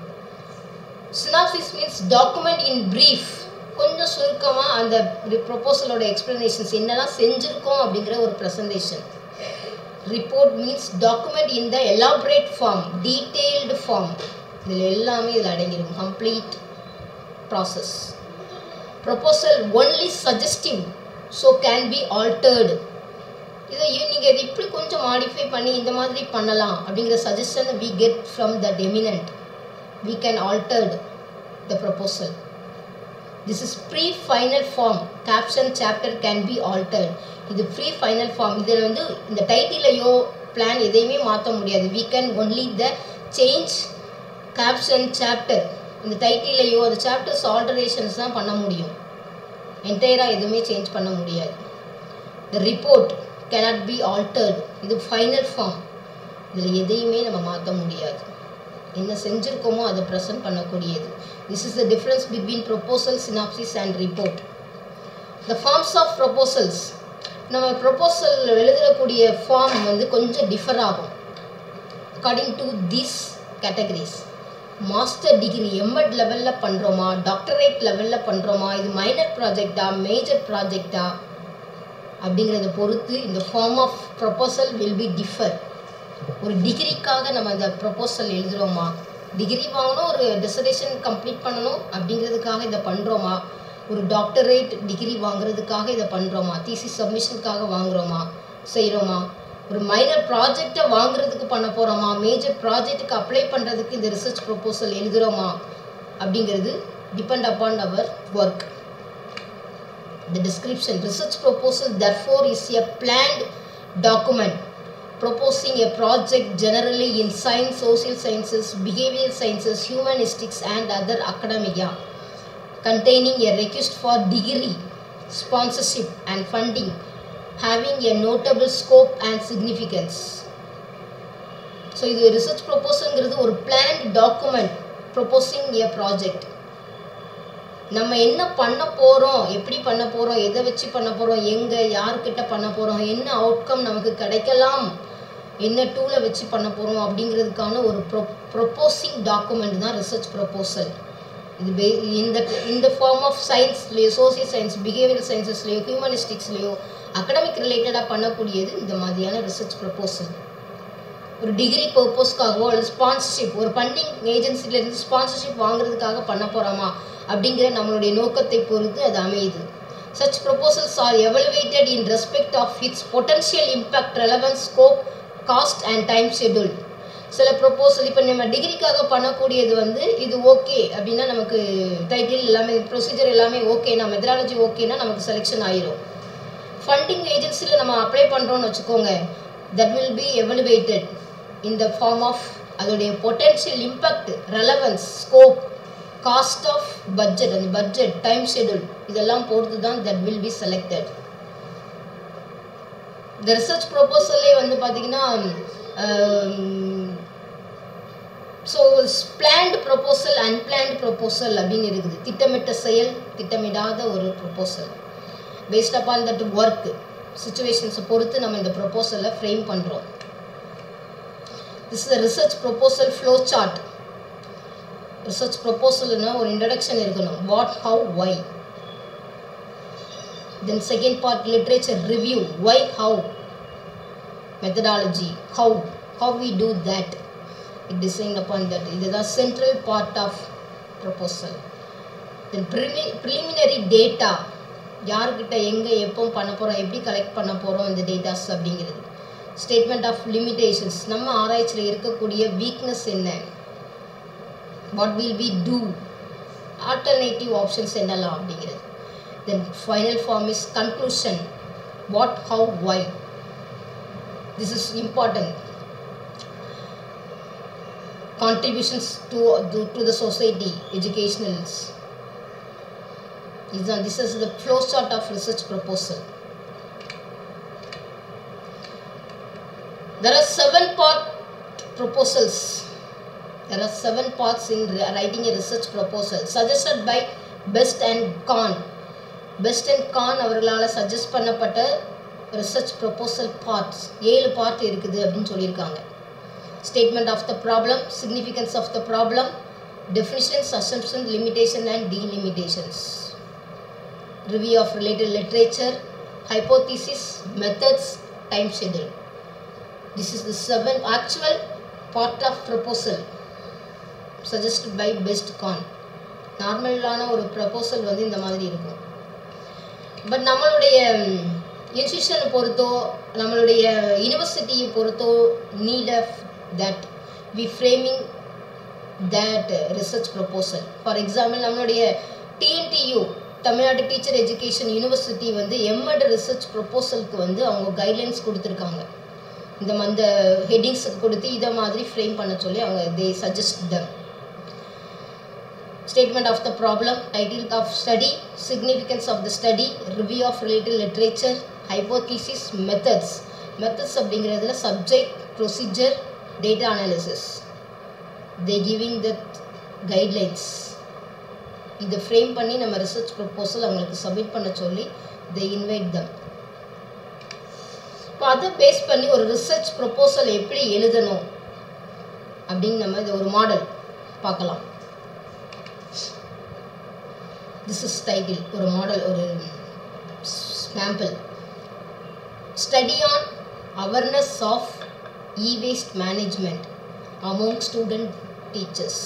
synopsis means document in brief கொஞ்சம் சுருக்கமாக அந்த ப்ரொபோசலோட எக்ஸ்ப்ளனேஷன்ஸ் என்னெல்லாம் செஞ்சுருக்கோம் அப்படிங்கிற ஒரு presentation report means document in the elaborate form detailed form இதில் எல்லாமே இதில் அடங்கிடும் complete process proposal only suggestive so can be altered இதை நீங்கள் இதை இப்படி கொஞ்சம் மாடிஃபை பண்ணி இந்த மாதிரி பண்ணலாம் அப்படிங்கிற suggestion we get from the eminent we can altered the proposal this is pre-final form caption chapter can be altered இது ப்ரீ ஃபைனல் ஃபார்ம் இதில் வந்து இந்த டைட்டிலையோ பிளான் எதையுமே மாற்ற முடியாது we can only the change caption chapter இந்த டைட்டிலையோ அந்த சாப்டர்ஸ் ஆல்டரேஷன்ஸ் தான் பண்ண முடியும் என்டையராக எதுவுமே சேஞ்ச் பண்ண முடியாது the report cannot be altered இது ஃபைனல் ஃபார்ம் இதில் எதையுமே நம்ம மாற்ற முடியாது என்ன செஞ்சுருக்கோமோ அதை ப்ரெசென்ட் பண்ணக்கூடியது this is the difference between proposal synopsis and report the forms of proposals நம்ம ப்ரொபோசல் எழுதக்கூடிய ஃபார்ம் வந்து கொஞ்சம் டிஃபர் ஆகும் according to this categories master degree MEd லெவலில் பண்ணுறோமா டாக்டரேட் லெவலில் பண்ணுறோமா இது மைனர் ப்ராஜெக்டா மேஜர் ப்ராஜெக்டா அப்படிங்கிறத பொறுத்து இந்த form of proposal will be differ ஒரு டிகிரிக்காக நம்ம இந்த ப்ரொபோசல் எழுதுகிறோமா டிகிரி வாங்கணும் ஒரு டிசர்டேஷன் கம்ப்ளீட் பண்ணணும் அப்படிங்கிறதுக்காக இதை பண்ணுறோமா ஒரு டாக்டரேட் டிகிரி வாங்குறதுக்காக இதை பண்ணுறோமா தீசிஸ் சப்மிஷனுக்காக வாங்குறோமா செய்கிறோமா ஒரு மைனர் ப்ராஜெக்டை வாங்குறதுக்கு பண்ண போகிறோமா மேஜர் ப்ராஜெக்ட்டுக்கு அப்ளை பண்ணுறதுக்கு இந்த ரிசர்ச் ப்ரொபோசல் எழுதுகிறோமா அப்படிங்கிறது depend upon our work The description research proposal therefore is a planned document proposing a project generally in science, social sciences, behavioral sciences, humanistics, and other academia, containing a request for degree, sponsorship, and funding, having a notable scope and significance. So இது ரிசர்ச் ப்ரொபோசல்ங்கிறது ஒரு planned document proposing a project நம்ம என்ன பண்ண போகிறோம் எப்படி பண்ண போகிறோம் எதை வச்சு பண்ண போகிறோம் எங்கே யார்கிட்ட பண்ண போகிறோம் என்ன அவுட்கம் நமக்கு கிடைக்கலாம் என்ன டூலை வச்சு பண்ண போகிறோம் அப்படிங்கிறதுக்கான ஒரு ப்ரொ ப்ரொப்போசிங் டாக்குமெண்ட் தான் ரிசர்ச் ப்ரொப்போசல் இது பே இந்த இந்த ஃபார்ம் ஆஃப் சயின்ஸ்லேயோ சோசியல் சயின்ஸ் பிஹேவியர் சயின்சஸ்லேயோ ஹியூமனிஸ்டிக்ஸ்லேயோ அகடமிக் ரிலேட்டடாக பண்ணக்கூடியது இந்த மாதிரியான ரிசர்ச் ப்ரொப்போசல் ஒரு டிகிரி பர்பஸ்க்காகவோ அல்லது ஸ்பான்சர்ஷிப் ஒரு ஃபண்டிங் ஏஜென்சிலேருந்து ஸ்பான்சர்ஷிப் வாங்குறதுக்காக பண்ண போகிறோமா அப்படிங்கிற நம்மளுடைய நோக்கத்தை பொறுத்து அது அமையுது such proposals are evaluated in respect of its potential impact relevance scope cost and time schedule சில ப்ரொப்போசல் இப்போ நம்ம டிகிரிக்காக பண்ணக்கூடியது வந்து இது ஓகே அப்படின்னா நமக்கு டைட்டில் எல்லாமே ப்ரொசீஜர் எல்லாமே ஓகேனா மெத்தடாலஜி ஓகேனா நமக்கு செலெக்ஷன் ஆயிரும் ஃபண்டிங் ஏஜென்சியில் நம்ம அப்ளை பண்ணுறோம்னு வச்சுக்கோங்க that will be evaluated in the form of அதோடைய potential impact relevance scope cost of budget அந்த பட்ஜெட் டைம் ஷெடியூல் இதெல்லாம் பொறுத்து தான் தட் வில் பி செலக்டட் இந்த ரிசர்ச் ப்ரொபோசல்லே வந்து பார்த்தீங்கன்னா so planned proposal unplanned proposal அப்படின்னு இருக்குது திட்டமிட்ட செயல் திட்டமிடாத ஒரு proposal based upon that work சுச்சுவேஷன்ஸை பொறுத்து நம்ம இந்த ப்ரொபோசலை ஃப்ரேம் பண்ணுறோம் this is research proposal flow chart research ப்ரொபோசல்னா ஒரு இன்ட்ரடக்ஷன் இருக்கணும் what how why then second part literature review why how methodology how how we do that it design upon that இதுதான் central part of proposal then preliminary data யார்கிட்ட எங்கே எப்போ பண்ண போகிறோம் எப்படி கலெக்ட் பண்ண போகிறோம் இந்த டேட்டாஸ் அப்படிங்கிறது ஸ்டேட்மெண்ட் ஆஃப் லிமிடேஷன்ஸ் நம்ம ஆராய்ச்சியில் இருக்கக்கூடிய வீக்னஸ் என்ன what will we do alternative options என்னலாம் அப்படிங்கிறது then final form is conclusion what how why this is important contributions to, to, to the society, educationals. Is on- This is the flow chart of research proposal. There are seven part proposals. There are seven parts in ri- writing a research proposal suggested by Best and Con. Best and Kahn அவர்களால் சஜஸ்ட் பண்ணப்பட்ட ரிசர்ச் ப்ரொபோசல் பார்ட்ஸ் ஏழு பார்ட் இருக்குது அப்படின்னு சொல்லியிருக்காங்க statement of the problem, significance of the problem, definitions, assumptions, limitation and delimitations. Review of related literature, hypothesis, methods, time schedule. This is the seven actual part of proposal suggested by best con. நார்மலான ஒரு ப்ரப்போசல் வந்து இந்த மாதிரி இருக்கும் பட் நம்மளுடைய இன்ஸ்டியூஷனை பொறுத்தோ நம்மளுடைய யூனிவர்சிட்டியை பொறுத்தோ need of that we framing that research proposal for example நம்மளுடைய TNTU Tamil Nadu teacher education university வந்து எம்எட் ரிசர்ச் ப்ரொப்போசலுக்கு வந்து அவங்க கைட்லைன்ஸ் கொடுத்துருக்காங்க இந்த அந்த ஹெட்டிங்ஸுக்கு கொடுத்து இதை மாதிரி ஃப்ரேம் பண்ண சொல்லி அவங்க they suggest them statement of the problem, title of study, significance of the study, review of related literature, hypothesis, methods. methods அப்படிங்கிறதுல subject, procedure, data analysis. They giving the guidelines. இதை ஃப்ரேம் பண்ணி நம்ம ரிசர்ச் ப்ரொப்போசல் அவங்களுக்கு சப்மிட் பண்ண சொல்லி they invite them. இப்போ அதை பேஸ் பண்ணி ஒரு ரிசர்ச் ப்ரொப்போசல் எப்படி எழுதணும் அப்படின்னு நம்ம இது ஒரு மாடல் பார்க்கலாம் திஸ் இஸ் டைட்டில் ஒரு மாடல் ஒரு sample study on awareness of e waste management among student teachers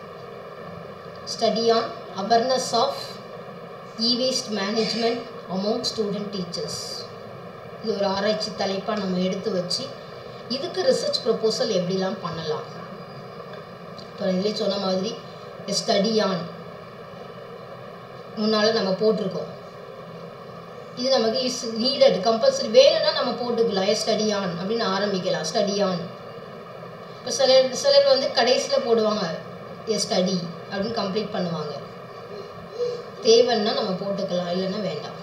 study on awareness of e waste management among student teachers இது ஒரு ஆராய்ச்சி தலைப்பாக நம்ம எடுத்து வச்சு இதுக்கு ரிசர்ச் ப்ரொப்போசல் எப்படிலாம் பண்ணலாம் இப்போ இதிலே சொன்ன மாதிரி ஸ்டடி ஆன் முன்னால் நம்ம போட்டிருக்கோம் இது நமக்கு இஸ் நீடட் கம்பல்சரி வேணும்னா நம்ம போட்டுக்கலாம் ஏ ஸ்டடி ஆன் அப்படின்னு ஆரம்பிக்கலாம் ஸ்டடி ஆன் இப்போ சிலர் சிலர் வந்து கடைசியில் போடுவாங்க ஏ ஸ்டடி அப்படின்னு கம்ப்ளீட் பண்ணுவாங்க தேவைன்னா நம்ம போட்டுக்கலாம் இல்லைன்னா வேண்டாம்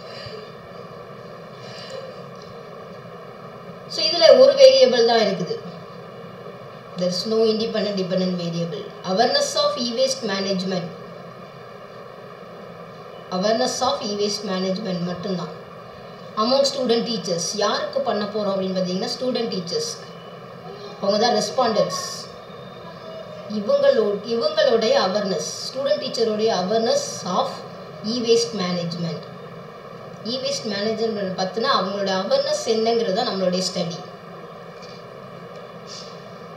ஸோ இதில் ஒரு வேரியபிள் தான் இருக்குது there is no independent dependent variable awareness of e waste management awareness of e waste management மட்டும்தான் அமௌங் ஸ்டூடெண்ட் டீச்சர்ஸ் யாருக்கு பண்ண போகிறோம் அப்படின்னு பார்த்தீங்கன்னா ஸ்டூடெண்ட் டீச்சர்ஸ் அவங்க தான் ரெஸ்பாண்டன்ஸ் இவங்களோ இவங்களுடைய அவேர்னஸ் ஸ்டூடெண்ட் டீச்சருடைய awareness of e waste management e waste management பார்த்தினா அவங்களோட அவேர்னஸ் என்னங்கிறது தான் நம்மளுடைய study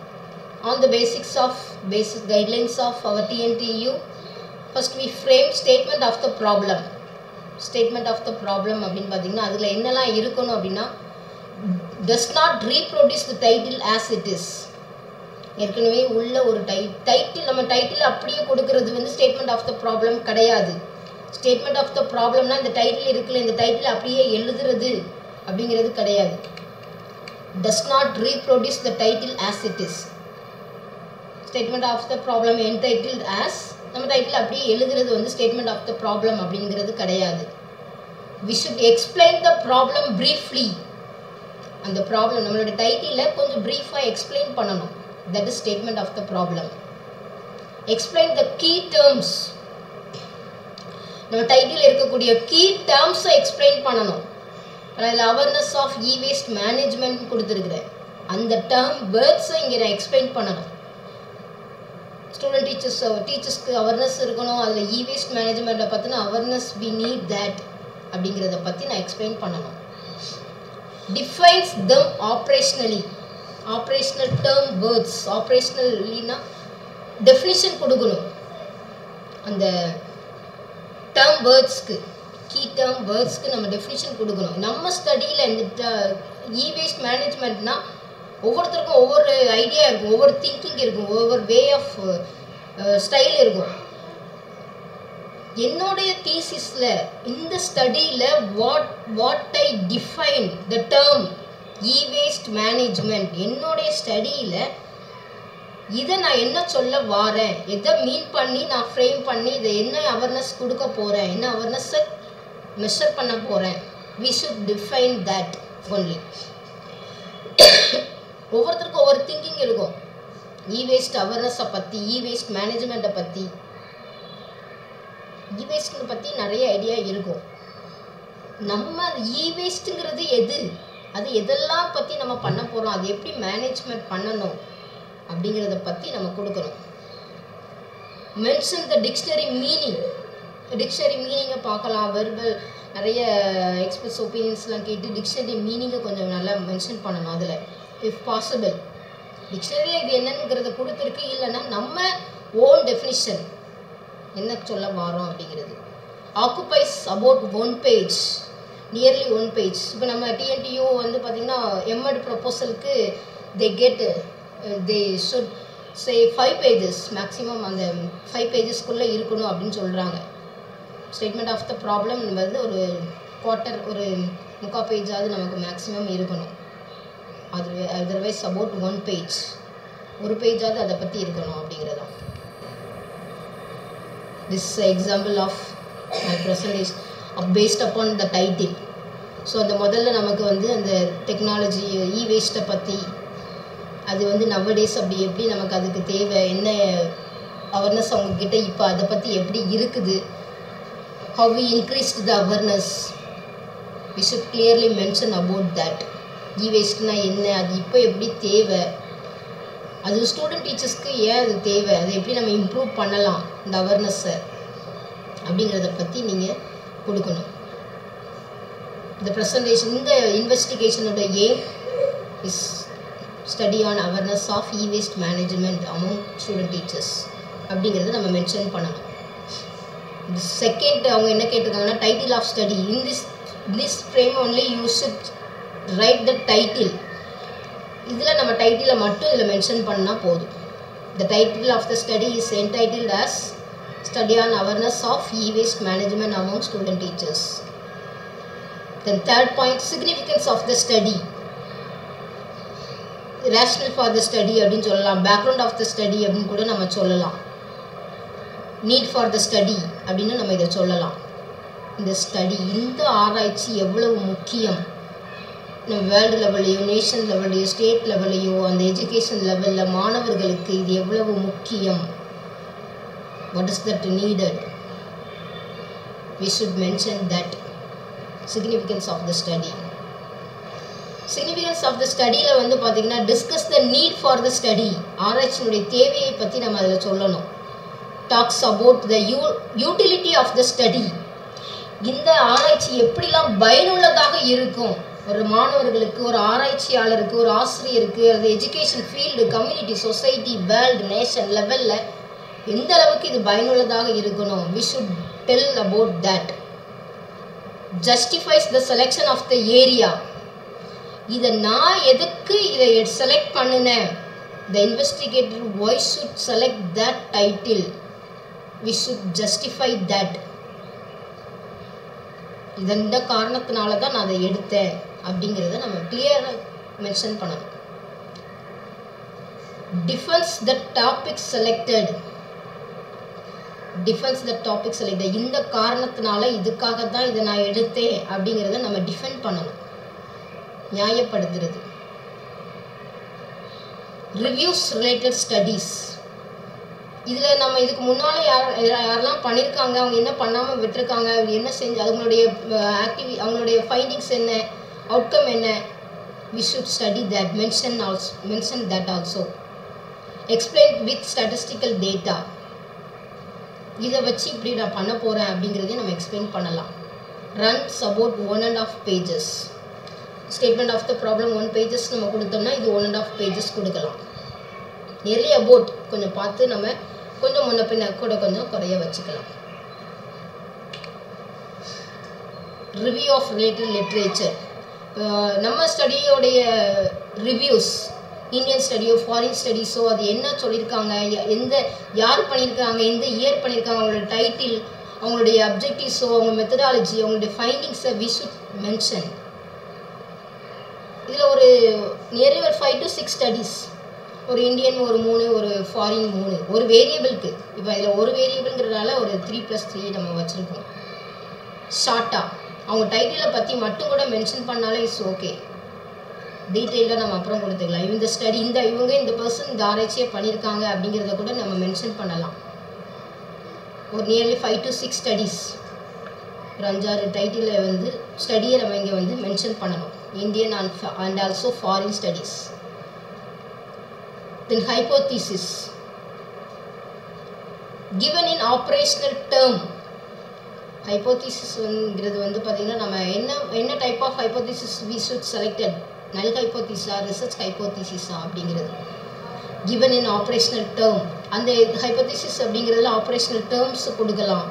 on the basics of basic guidelines of our TNTU, first we frame statement of the problem. Statement of the problem அப்படின்னு பார்த்தீங்கன்னா அதில் என்னெல்லாம் இருக்கணும் அப்படின்னா does not reproduce the title as it is ஏற்கனவே உள்ள ஒரு டை டைட்டில் நம்ம டைட்டில் அப்படியே கொடுக்கறது வந்து ஸ்டேட்மெண்ட் ஆஃப் த ப்ராப்ளம் கிடையாது ஸ்டேட்மெண்ட் ஆஃப் த ப்ராப்ளம்னா இந்த டைட்டில் இருக்குல்ல இந்த டைட்டில் அப்படியே எழுதுறது அப்படிங்கிறது கிடையாது does not reproduce the title as it is statement of the problem entitled as நம்ம டைட்டில் அப்படியே எழுதுறது வந்து ஸ்டேட்மெண்ட் ஆஃப் த ப்ராப்ளம் அப்படிங்கிறது கிடையாது we should explain the problem briefly அந்த ப்ராப்ளம் நம்மளோட டைட்டிலில் கொஞ்சம் ப்ரீஃபாக எக்ஸ்பிளைன் பண்ணணும் that is statement of the problem explain the key terms நம்ம டைட்டில் இருக்கக்கூடிய கீ டேர்ம்ஸை எக்ஸ்பிளைன் பண்ணணும் அதில் awareness of e waste management கொடுத்துருக்குறேன் அந்த டேர்ம் வேர்ட்ஸை இங்கே நான் எக்ஸ்பிளைன் பண்ணணும் ஸ்டூடெண்ட் டீச்சர்ஸ் டீச்சர்ஸ்க்கு அவேர்னஸ் இருக்கணும் அதில் இ வேஸ்ட் மேனேஜ்மெண்ட்டை பற்றின அவேர்னஸ் வி நீட் தேட் அப்படிங்கிறத பற்றி நான் எக்ஸ்பிளைன் பண்ணணும் defines them operationally operational term words ஆப்ரேஷ்னல்னா டெஃபினிஷன் கொடுக்கணும் அந்த டேர்ம் வேர்ட்ஸ்க்கு கீ டேர்ம் வேர்ட்ஸ்க்கு நம்ம டெஃபினிஷன் கொடுக்கணும் நம்ம ஸ்டடியில் இந்த இ வேஸ்ட் மேனேஜ்மெண்ட்னா ஒவ்வொருத்தருக்கும் ஒவ்வொரு ஐடியா இருக்கும் ஒவ்வொரு திங்கிங் இருக்கும் ஒவ்வொரு வே ஆஃப் ஸ்டைல் இருக்கும் என்னுடைய தீசிஸில் இந்த ஸ்டடியில் what what I define the term e waste management என்னுடைய ஸ்டடியில் இதை நான் என்ன சொல்ல வாரேன் எதை மீன் பண்ணி நான் ஃப்ரேம் பண்ணி இதை என்ன அவேர்னஸ் கொடுக்க போகிறேன் என்ன அவேர்னஸை மெஷர் பண்ண போகிறேன் we should define that only ஒவ்வொருத்தருக்கும் ஒவ்வொரு திங்கிங் இருக்கும் இ வேஸ்ட் அவேர்னஸை பற்றி இ வேஸ்ட் மேனேஜ்மெண்ட்டை பற்றி இ வேஸ்ட்டை பற்றி நிறைய ஐடியா இருக்கும் நம்ம இ வேஸ்ட்டுங்கிறது எது அது எதெல்லாம் பற்றி நம்ம பண்ண போகிறோம் அது எப்படி மேனேஜ்மெண்ட் பண்ணணும் அப்படிங்கிறத பற்றி நம்ம கொடுக்கணும் mention the dictionary meaning dictionary மீனிங்கை பார்க்கலாம் வெர்பல் நிறைய எக்ஸ்பிரஸ் ஒப்பீனியன்ஸ்லாம் கேட்டு டிக்ஷனரி மீனிங்கை கொஞ்சம் நல்லா மென்ஷன் பண்ணணும் அதில் இஃப் பாசிபிள் டிக்ஷனரியில் இது என்னங்கிறத கொடுத்துருக்கு இல்லைன்னா நம்ம ஓன் டெஃபினிஷன் என்ன சொல்ல வாரோம் அப்படிங்கிறது occupies about one page nearly one page இப்போ நம்ம டிஎன்டியூ வந்து பார்த்திங்கன்னா எம்எட் ப்ரொப்போசலுக்கு they get they should say five pages maximum அந்த ஃபைவ் பேஜஸ்க்குள்ளே இருக்கணும் அப்படின்னு சொல்கிறாங்க ஸ்டேட்மெண்ட் ஆஃப் த ப்ராப்ளம் வந்து ஒரு குவார்ட்டர் ஒரு முக்கால் பேஜாவது நமக்கு மேக்ஸிமம் இருக்கணும் அது அதர்வைஸ் அபவுட் ஒன் பேஜ் ஒரு பேஜாவது அதை பற்றி இருக்கணும் அப்படிங்கிறதான் this example of my presentation based upon the title so அந்த முதல்ல நமக்கு வந்து அந்த டெக்னாலஜி இ வேஸ்ட்டை பற்றி அது வந்து நவடேஸ் அப்படி எப்படி நமக்கு அதுக்கு தேவை என்ன அவேர்னஸ் அவங்கக்கிட்ட இப்போ அதை பற்றி எப்படி இருக்குது how we increased the awareness we should clearly mention about that e வேஸ்ட்னா என்ன அது இப்போ எப்படி தேவை அது ஸ்டூடெண்ட் டீச்சர்ஸ்க்கு ஏன் அது தேவை அதை எப்படி நம்ம இம்ப்ரூவ் பண்ணலாம் இந்த அவேர்னஸை அப்படிங்கிறத பற்றி நீங்கள் கொடுக்கணும் இந்த ப்ரெசன்டேஷன் இந்த இன்வெஸ்டிகேஷனோட aim is study on awareness of e waste management among student teachers அப்படிங்கிறத நம்ம மென்ஷன் பண்ணணும் செகண்ட் அவங்க என்ன கேட்டிருக்காங்கன்னா title of study in this this frame only you should write the title இதில் நம்ம டைட்டிலை மட்டும் இதில் மென்ஷன் பண்ணால் போதும் the title of the study is entitled as study on awareness of e waste management among student teachers then third point significance of the study rationale for the study அப்படின்னு சொல்லலாம் பேக்ரவுண்ட் ஆஃப் த ஸ்டடி அப்படின்னு கூட நம்ம சொல்லலாம் நீட் ஃபார் த ஸ்டடி அப்படின்னு நம்ம இதை சொல்லலாம் இந்த ஸ்டடி இந்த ஆராய்ச்சி எவ்வளவு முக்கியம் நம்ம வேர்ல்டு லெவல்லையோ நேஷன் லெவல்லையோ ஸ்டேட் லெவல்லையோ அந்த எஜுகேஷன் லெவலில் மாணவர்களுக்கு இது எவ்வளவு முக்கியம் what is that needed we should mention that significance of the study significance of the ஸ்டடியில் வந்து பார்த்தீங்கன்னா discuss the need for the study ஆராய்ச்சியினுடைய தேவையை பற்றி நம்ம அதில் சொல்லணும் talks about the u utility of the study இந்த ஆராய்ச்சி எப்படிலாம் பயனுள்ளதாக இருக்கும் ஒரு மாணவர்களுக்கு ஒரு ஆராய்ச்சியாளருக்கு ஒரு ஆசிரியருக்கு அது education field community society world nation லெவலில் எந்த அளவுக்கு இது பயனுள்ளதாக இருக்கணும் we should tell about that justifies the selection of the area இதை நான் எதுக்கு இதை செலக்ட் பண்ணினேன் the investigator why should select that title we should justify that இந்த காரணத்தினால தான் நான் அதை எடுத்தேன் அப்படிங்கிறத நம்ம கிளியராக மென்ஷன் பண்ணணும் defends the topic selected defends the topic selected இந்த காரணத்தினால இதுக்காக தான் இதை நான் எடுத்தேன் அப்படிங்கிறத நம்ம டிஃபெண்ட் பண்ணணும் நியாயப்படுத்துறது ரிவ்யூஸ் ரிலேட்டட் ஸ்டடீஸ் இதில் நம்ம இதுக்கு முன்னால் யார் யாரெல்லாம் பண்ணியிருக்காங்க அவங்க என்ன பண்ணாமல் விட்டுருக்காங்க அவங்க என்ன செஞ்சு அவங்களுடைய ஆக்டிவி அவங்களுடைய ஃபைண்டிங்ஸ் என்ன அவுட்கம் என்ன we should study that mention also mention that also explain with statistical data இதை வச்சு இப்படி நான் பண்ண போகிறேன் அப்படிங்கிறதையும் நம்ம எக்ஸ்பிளைன் பண்ணலாம் runs about one and half pages statement of the problem one pages நம்ம கொடுத்தோம்னா இது ஒன் அண்ட் ஆஃப் பேஜஸ் கொடுக்கலாம் நியர்லி அபவுட் கொஞ்சம் பார்த்து நம்ம கொஞ்சம் முன்ன பின்ன கூட கொஞ்சம் குறைய வச்சுக்கலாம் ரிவ்யூ ஆஃப் ரிலேட்டட் லிட்ரேச்சர் நம்ம ஸ்டடியோடைய ரிவ்யூஸ் இந்தியன் ஸ்டடியோ ஃபாரின் ஸ்டடீஸோ அது என்ன சொல்லியிருக்காங்க ய- எந்த யார் பண்ணியிருக்காங்க எந்த இயர் பண்ணியிருக்காங்க அவங்களோட டைட்டில் அவங்களுடைய அப்ஜெக்டிவ்ஸோ அவங்க மெத்தடாலஜி அவங்களுடைய ஃபைண்டிங்ஸை வி ஷுட் மென்ஷன் இதில் ஒரு நியர்லி ஒரு ஃபைவ் டு சிக்ஸ் ஸ்டடீஸ் ஒரு இந்தியன் ஒரு மூணு ஒரு ஃபாரின் மூணு ஒரு வேரியபிளுக்கு இப்போ இதில் ஒரு வேரியபிள்ங்கிறதுனால ஒரு த்ரீ ப்ளஸ் த்ரீ நம்ம வச்சுருக்கோம் ஷார்ட்டாக அவங்க டைட்டிலை பற்றி மட்டும் கூட மென்ஷன் பண்ணாலே இட்ஸ் ஓகே டீட்டெயிலாக நம்ம அப்புறம் கொடுத்துக்கலாம் இந்த ஸ்டடி இந்த இவங்க இந்த பர்சன் இந்த ஆராய்ச்சியை பண்ணியிருக்காங்க அப்படிங்கிறத கூட நம்ம மென்ஷன் பண்ணலாம் ஒரு nearly five to six studies ஒரு அஞ்சாறு டைட்டிலில் வந்து ஸ்டடியை நம்ம இங்கே வந்து மென்ஷன் பண்ணணும் Indian and and also foreign studies then hypothesis given in operational term ஹைப்போதீசிஸ்ங்கிறது வந்து பார்த்தீங்கன்னா நம்ம என்ன என்ன type of hypothesis we should selected null ஹைப்போதீஸா ரிசர்ச் ஹைப்போதீசிஸா அப்படிங்கிறது given in operational term அந்த ஹைப்போதீசிஸ் அப்படிங்கிறதுல ஆப்ரேஷனல் டேர்ம்ஸ் கொடுக்கலாம்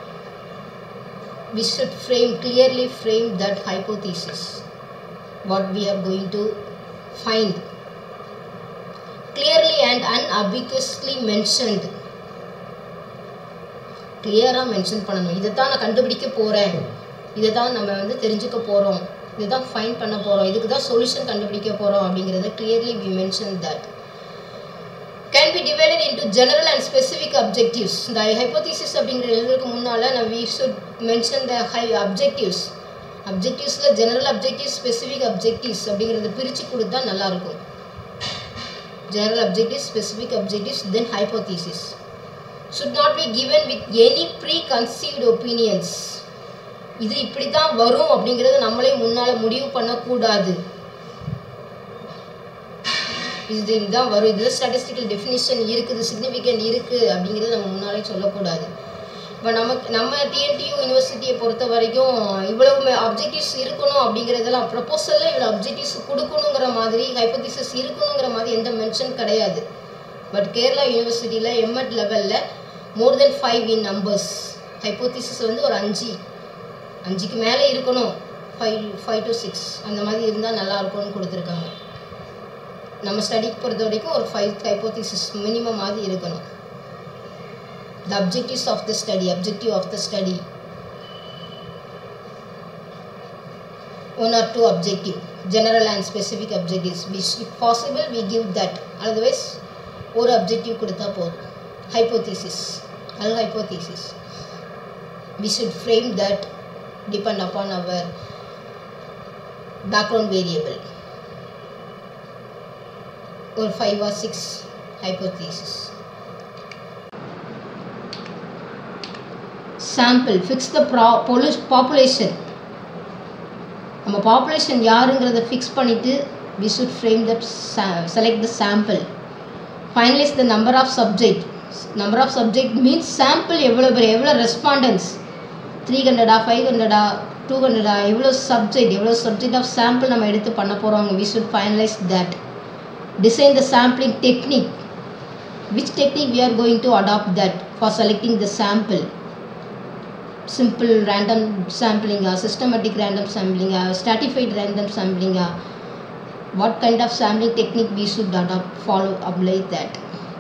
we should frame clearly frame that hypothesis what we are going to find clearly and unambiguously mentioned கிளியராக மென்ஷன் பண்ணணும் இதை தான் நான் கண்டுபிடிக்க போகிறேன் இதை தான் நம்ம வந்து தெரிஞ்சுக்க போகிறோம் இதை தான் ஃபைன் பண்ண போகிறோம் இதுக்கு தான் சொல்யூஷன் கண்டுபிடிக்க போகிறோம் அப்படிங்கிறத clearly we mention that can be divided into general and specific objectives இந்த hypothesis அப்படிங்கிற எழுதுறதுக்கு முன்னால் நம்ம we should mention the high objectives அப்ஜெக்டிவ்ஸில் ஜெனரல் அப்ஜெக்டிவ்ஸ் ஸ்பெசிஃபிக் அப்ஜெக்டிவ்ஸ் அப்படிங்கிறத பிரித்து கொடுத்தா நல்லாயிருக்கும் general objectives specific objectives then hypothesis should not be given with any preconceived opinions இது இப்படி தான் வரும் அப்படிங்கிறத நம்மளே முன்னால் முடிவு பண்ணக்கூடாது இது இதுதான் வரும் இதில் ஸ்டாட்டிஸ்டிக்கல் டெஃபினிஷன் இருக்குது சிக்னிஃபிகண்ட் இருக்குது அப்படிங்கிறத நம்ம முன்னாலே சொல்லக்கூடாது இப்போ நமக்கு நம்ம டிஎன்டியூ யூனிவர்சிட்டியை பொறுத்த வரைக்கும் இவ்வளவு அப்ஜெக்டிவ்ஸ் இருக்கணும் அப்படிங்கிறதெல்லாம் ப்ரப்போசலில் இவ்வளோ அப்ஜெக்டிவ்ஸ் கொடுக்கணுங்கிற மாதிரி ஹைப்போதிசஸ் இருக்கணுங்கிற மாதிரி எந்த மென்ஷன் கிடையாது பட் கேரளா யூனிவர்சிட்டியில் எம்எட் லெவலில் more than five in numbers hypothesis வந்து ஒரு அஞ்சு அஞ்சுக்கு மேலே இருக்கணும் ஃபைவ் ஃபைவ் டு சிக்ஸ் அந்த மாதிரி இருந்தால் நல்லா இருக்கும்னு கொடுத்துருக்காங்க நம்ம ஸ்டடிக்கு பொறுத்த வரைக்கும் ஒரு ஃபைவ் ஹைப்போதிசிஸ் மினிமம் மாதிரி இருக்கணும் the objectives of the study objective of the study one or two objective general and specific objectives which if possible we give that otherwise ஒரு objective கொடுத்தா போதும் hypothesis null hypothesis we should frame that depend upon our background variable or five or six hypothesis sample fix the pro- polu- population நம்ம பாப்புலேஷன் யாருங்கிறத ஃபிக்ஸ் பண்ணிவிட்டு we should frame that select the sample finalise the number of subject number of subject means sample எவ்வளோ பேர் எவ்வளோ ரெஸ்பாண்டன்ஸ் த்ரீ ஹண்ட்ரடா ஃபைவ் ஹண்ட்ரடா டூ ஹண்ட்ரடா எவ்வளோ சப்ஜெக்ட் எவ்வளோ சப்ஜெக்ட் ஆஃப் சாம்பிள் நம்ம எடுத்து பண்ண போகிறோம் we should finalise that design the sampling technique which technique we are going to adapt that for selecting the sample simple random sampling or systematic random sampling or stratified random sampling or what kind of sampling technique we should adopt follow apply that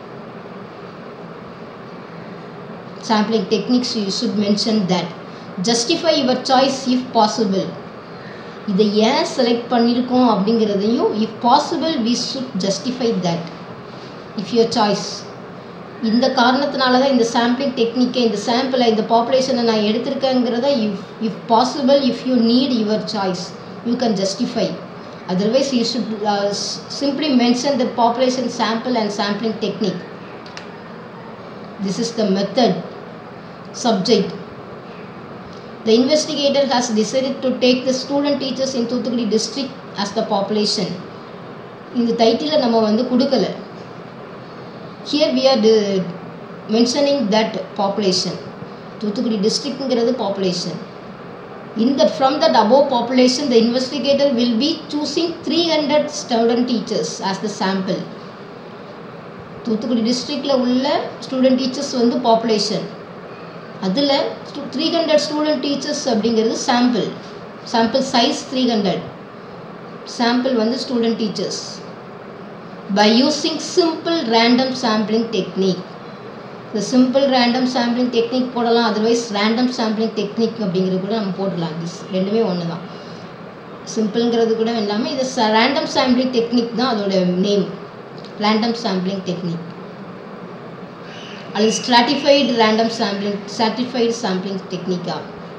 sampling techniques you should mention that justify your choice if possible இதை ஏன் செலக்ட் பண்ணியிருக்கோம் அப்படிங்கிறதையும் if possible we should justify that if your choice இந்த காரணத்தினால தான் இந்த சாம்பிளிங் டெக்னிக்கை இந்த சாம்பிளை இந்த பாப்புலேஷனை நான் எடுத்திருக்கேங்கிறத if if possible if you need your choice you can justify otherwise you should simply mention the population sample and sampling technique this is the method subject The investigator has decided to take the student teachers in Toothukudi district as the population. இந்த டைட்டிலை நம்ம வந்து கொடுக்கல here we are mentioning that population Thoothukudi டிஸ்ட்ரிக்ட்ங்கிறது population in that from that above population the investigator will be choosing three hundred student teachers as the sample Thoothukudi டிஸ்ட்ரிக்டில் உள்ள ஸ்டூடெண்ட் டீச்சர்ஸ் வந்து பாப்புலேஷன் அதில் த்ரீ ஹண்ட்ரட் ஸ்டூடெண்ட் டீச்சர்ஸ் அப்படிங்கிறது sample sample size three hundred sample வந்து student teachers by using simple random sampling technique இந்த சிம்பிள் ரேண்டம் சாம்பிளிங் டெக்னிக் போடலாம் அதர்வைஸ் ரேண்டம் சாம்பிளிங் டெக்னிக் அப்படிங்கிறது கூட நம்ம போடலாம் திஸ் ரெண்டுமே ஒன்று தான் சிம்பிள்ங்கிறது கூட இல்லாமல் இது ரேண்டம் சாம்பிளிங் டெக்னிக் தான் அதோட நேம் ரேண்டம் சாம்பிளிங் டெக்னிக் அல்லது stratified random sampling stratified sampling டெக்னிக்கா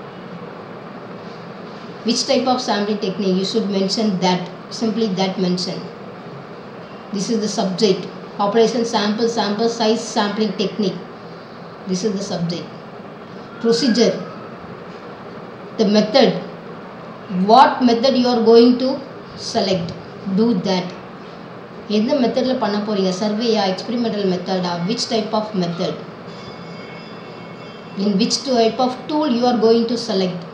which type of sampling technique you should mention that simply that mention this is the subject population sample sample size sampling technique this is the subject procedure the method what method you are going to select do that எந்த மெத்தடில் பண்ண போகிறீங்க சர்வேயா எக்ஸ்பெரிமெண்டல் மெத்தடா which type of method in which type of tool you are going to select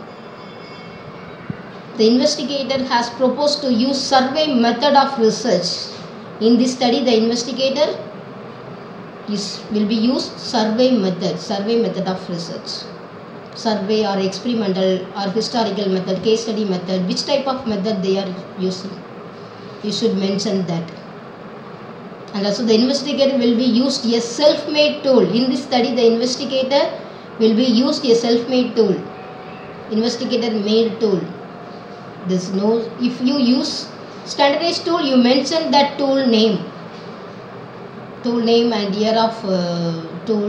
The investigator has proposed to use survey method of research in this study the investigator is will be used survey method survey method of research survey or experimental or historical method case study method which type of method they are using you should mention that and also the investigator will be used a self-made tool in this study the investigator will be used a self-made tool investigator made tool there's no if you use standardized tool you mention that tool name tool name and year of uh, tool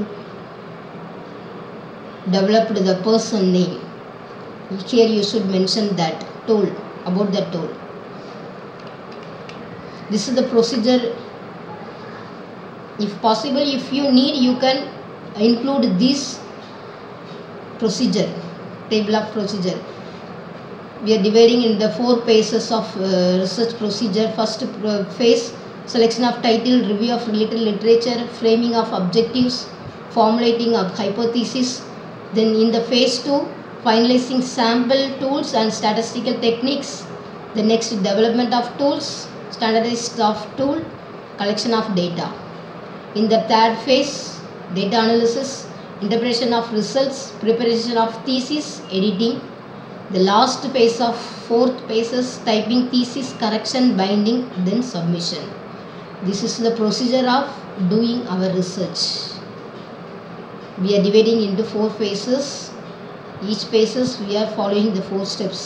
developed the person name here you should mention that tool about that tool this is the procedure if possible if you need you can include this procedure table of procedure we are dividing in the four phases of uh, research procedure first uh, phase selection of title review of related literature framing of objectives formulating of hypothesis then in the phase 2 finalizing sample tools and statistical techniques the next development of tools standardized of tool collection of data in the third phase data analysis interpretation of results preparation of thesis editing the last phase of fourth phases typing thesis correction binding then submission this is the procedure of doing our research we are dividing into four phases each phases we are following the four steps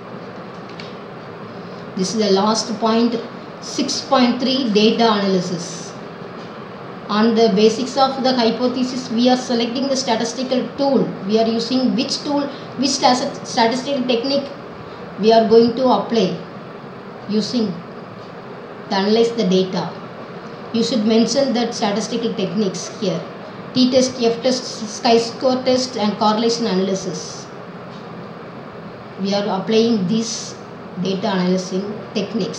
this is the last point 6.3 data analysis on the basics of the hypothesis we are selecting the statistical tool we are using which tool which stas- statistical technique we are going to apply using to analyze the data you should mention that statistical techniques here t test f test chi score test and correlation analysis we are applying these data analyzing techniques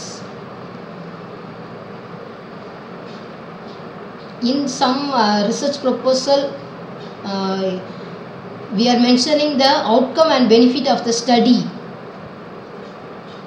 in some uh, research proposal uh, we are mentioning the outcome and benefit of the study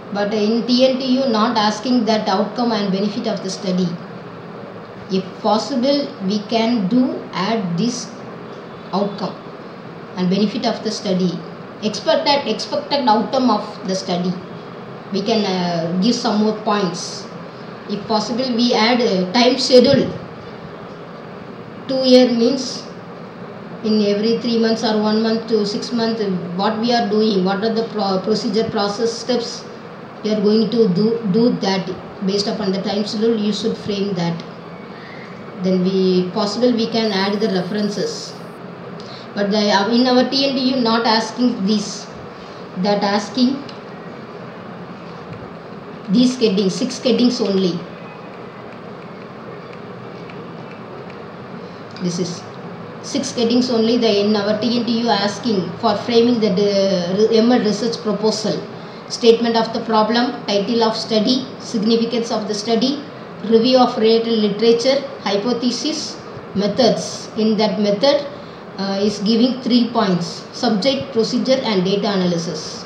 but in TNTU not asking that outcome and benefit of the study. If possible, we can do add this outcome and benefit of the study. Expected expected outcome of the study. We can uh, give some more points. If possible, we add uh, time schedule. Two year means in every three months or one month to six months what we are doing what are the pro- procedure process steps you are going to do do that based upon the time schedule you should frame that then we possible we can add the references but the, in our tndu not asking this that asking these headings six headings only this is six headings only the in our TNTU asking for framing the uh, ML research proposal statement of the problem title of study significance of the study review of related literature hypothesis methods in that method uh, is giving three points subject procedure and data analysis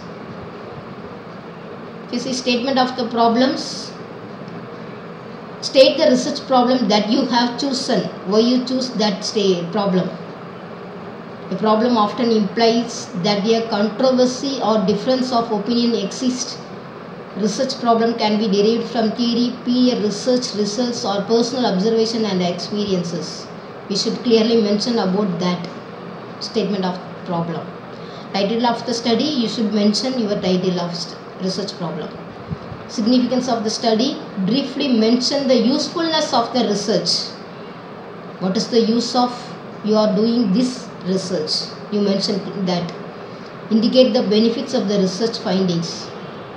this is statement of the problems state the research problem that you have chosen why you choose that state problem the problem often implies that a controversy or difference of opinion exists research problem can be derived from theory peer research results or personal observation and experiences we should clearly mention about that statement of problem title of the study you should mention your title of st- research problem significance of the study briefly mention the usefulness of the research what is the use of you are doing this research you mentioned that indicate the benefits of the research findings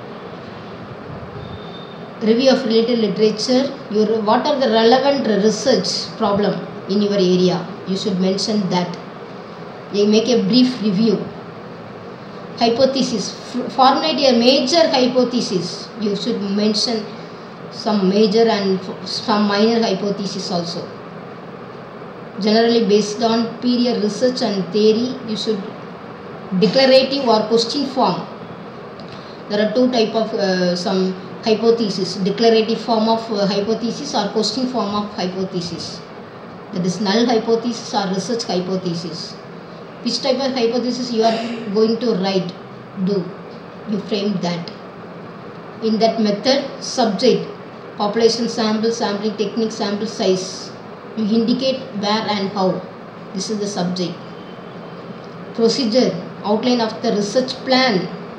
review of related literature your what are the relevant research problem in your area you should mention that you make a brief review hypothesis F- formulate a major hypothesis you should mention some major and f- some minor hypothesis also generally based on period research and theory you should declarative or question form there are two type of uh, some hypothesis declarative form of uh, hypothesis or question form of hypothesis that is null hypothesis or research hypothesis which type of hypothesis you are going to write do you frame that in that method subject population sample sampling technique sample size you indicate where and how this is the subject procedure outline of the research plan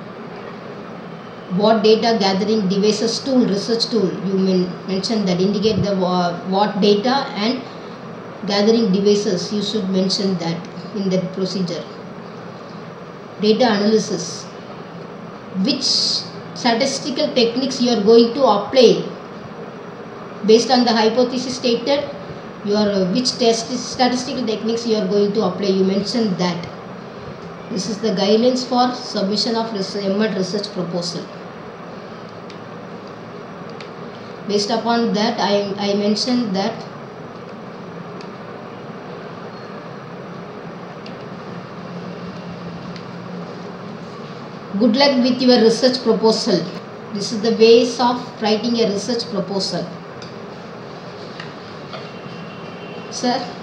what data gathering devices tool research tool you men- mention that indicate the wha- what data and gathering devices you should mention that in that procedure data analysis which statistical techniques you are going to apply based on the hypothesis stated your uh, which test statistical techniques you are going to apply you mentioned that this is the guidelines for submission of res- ML research proposal based upon that I, I mentioned that good luck with your research proposal this is the ways of writing a research proposal sir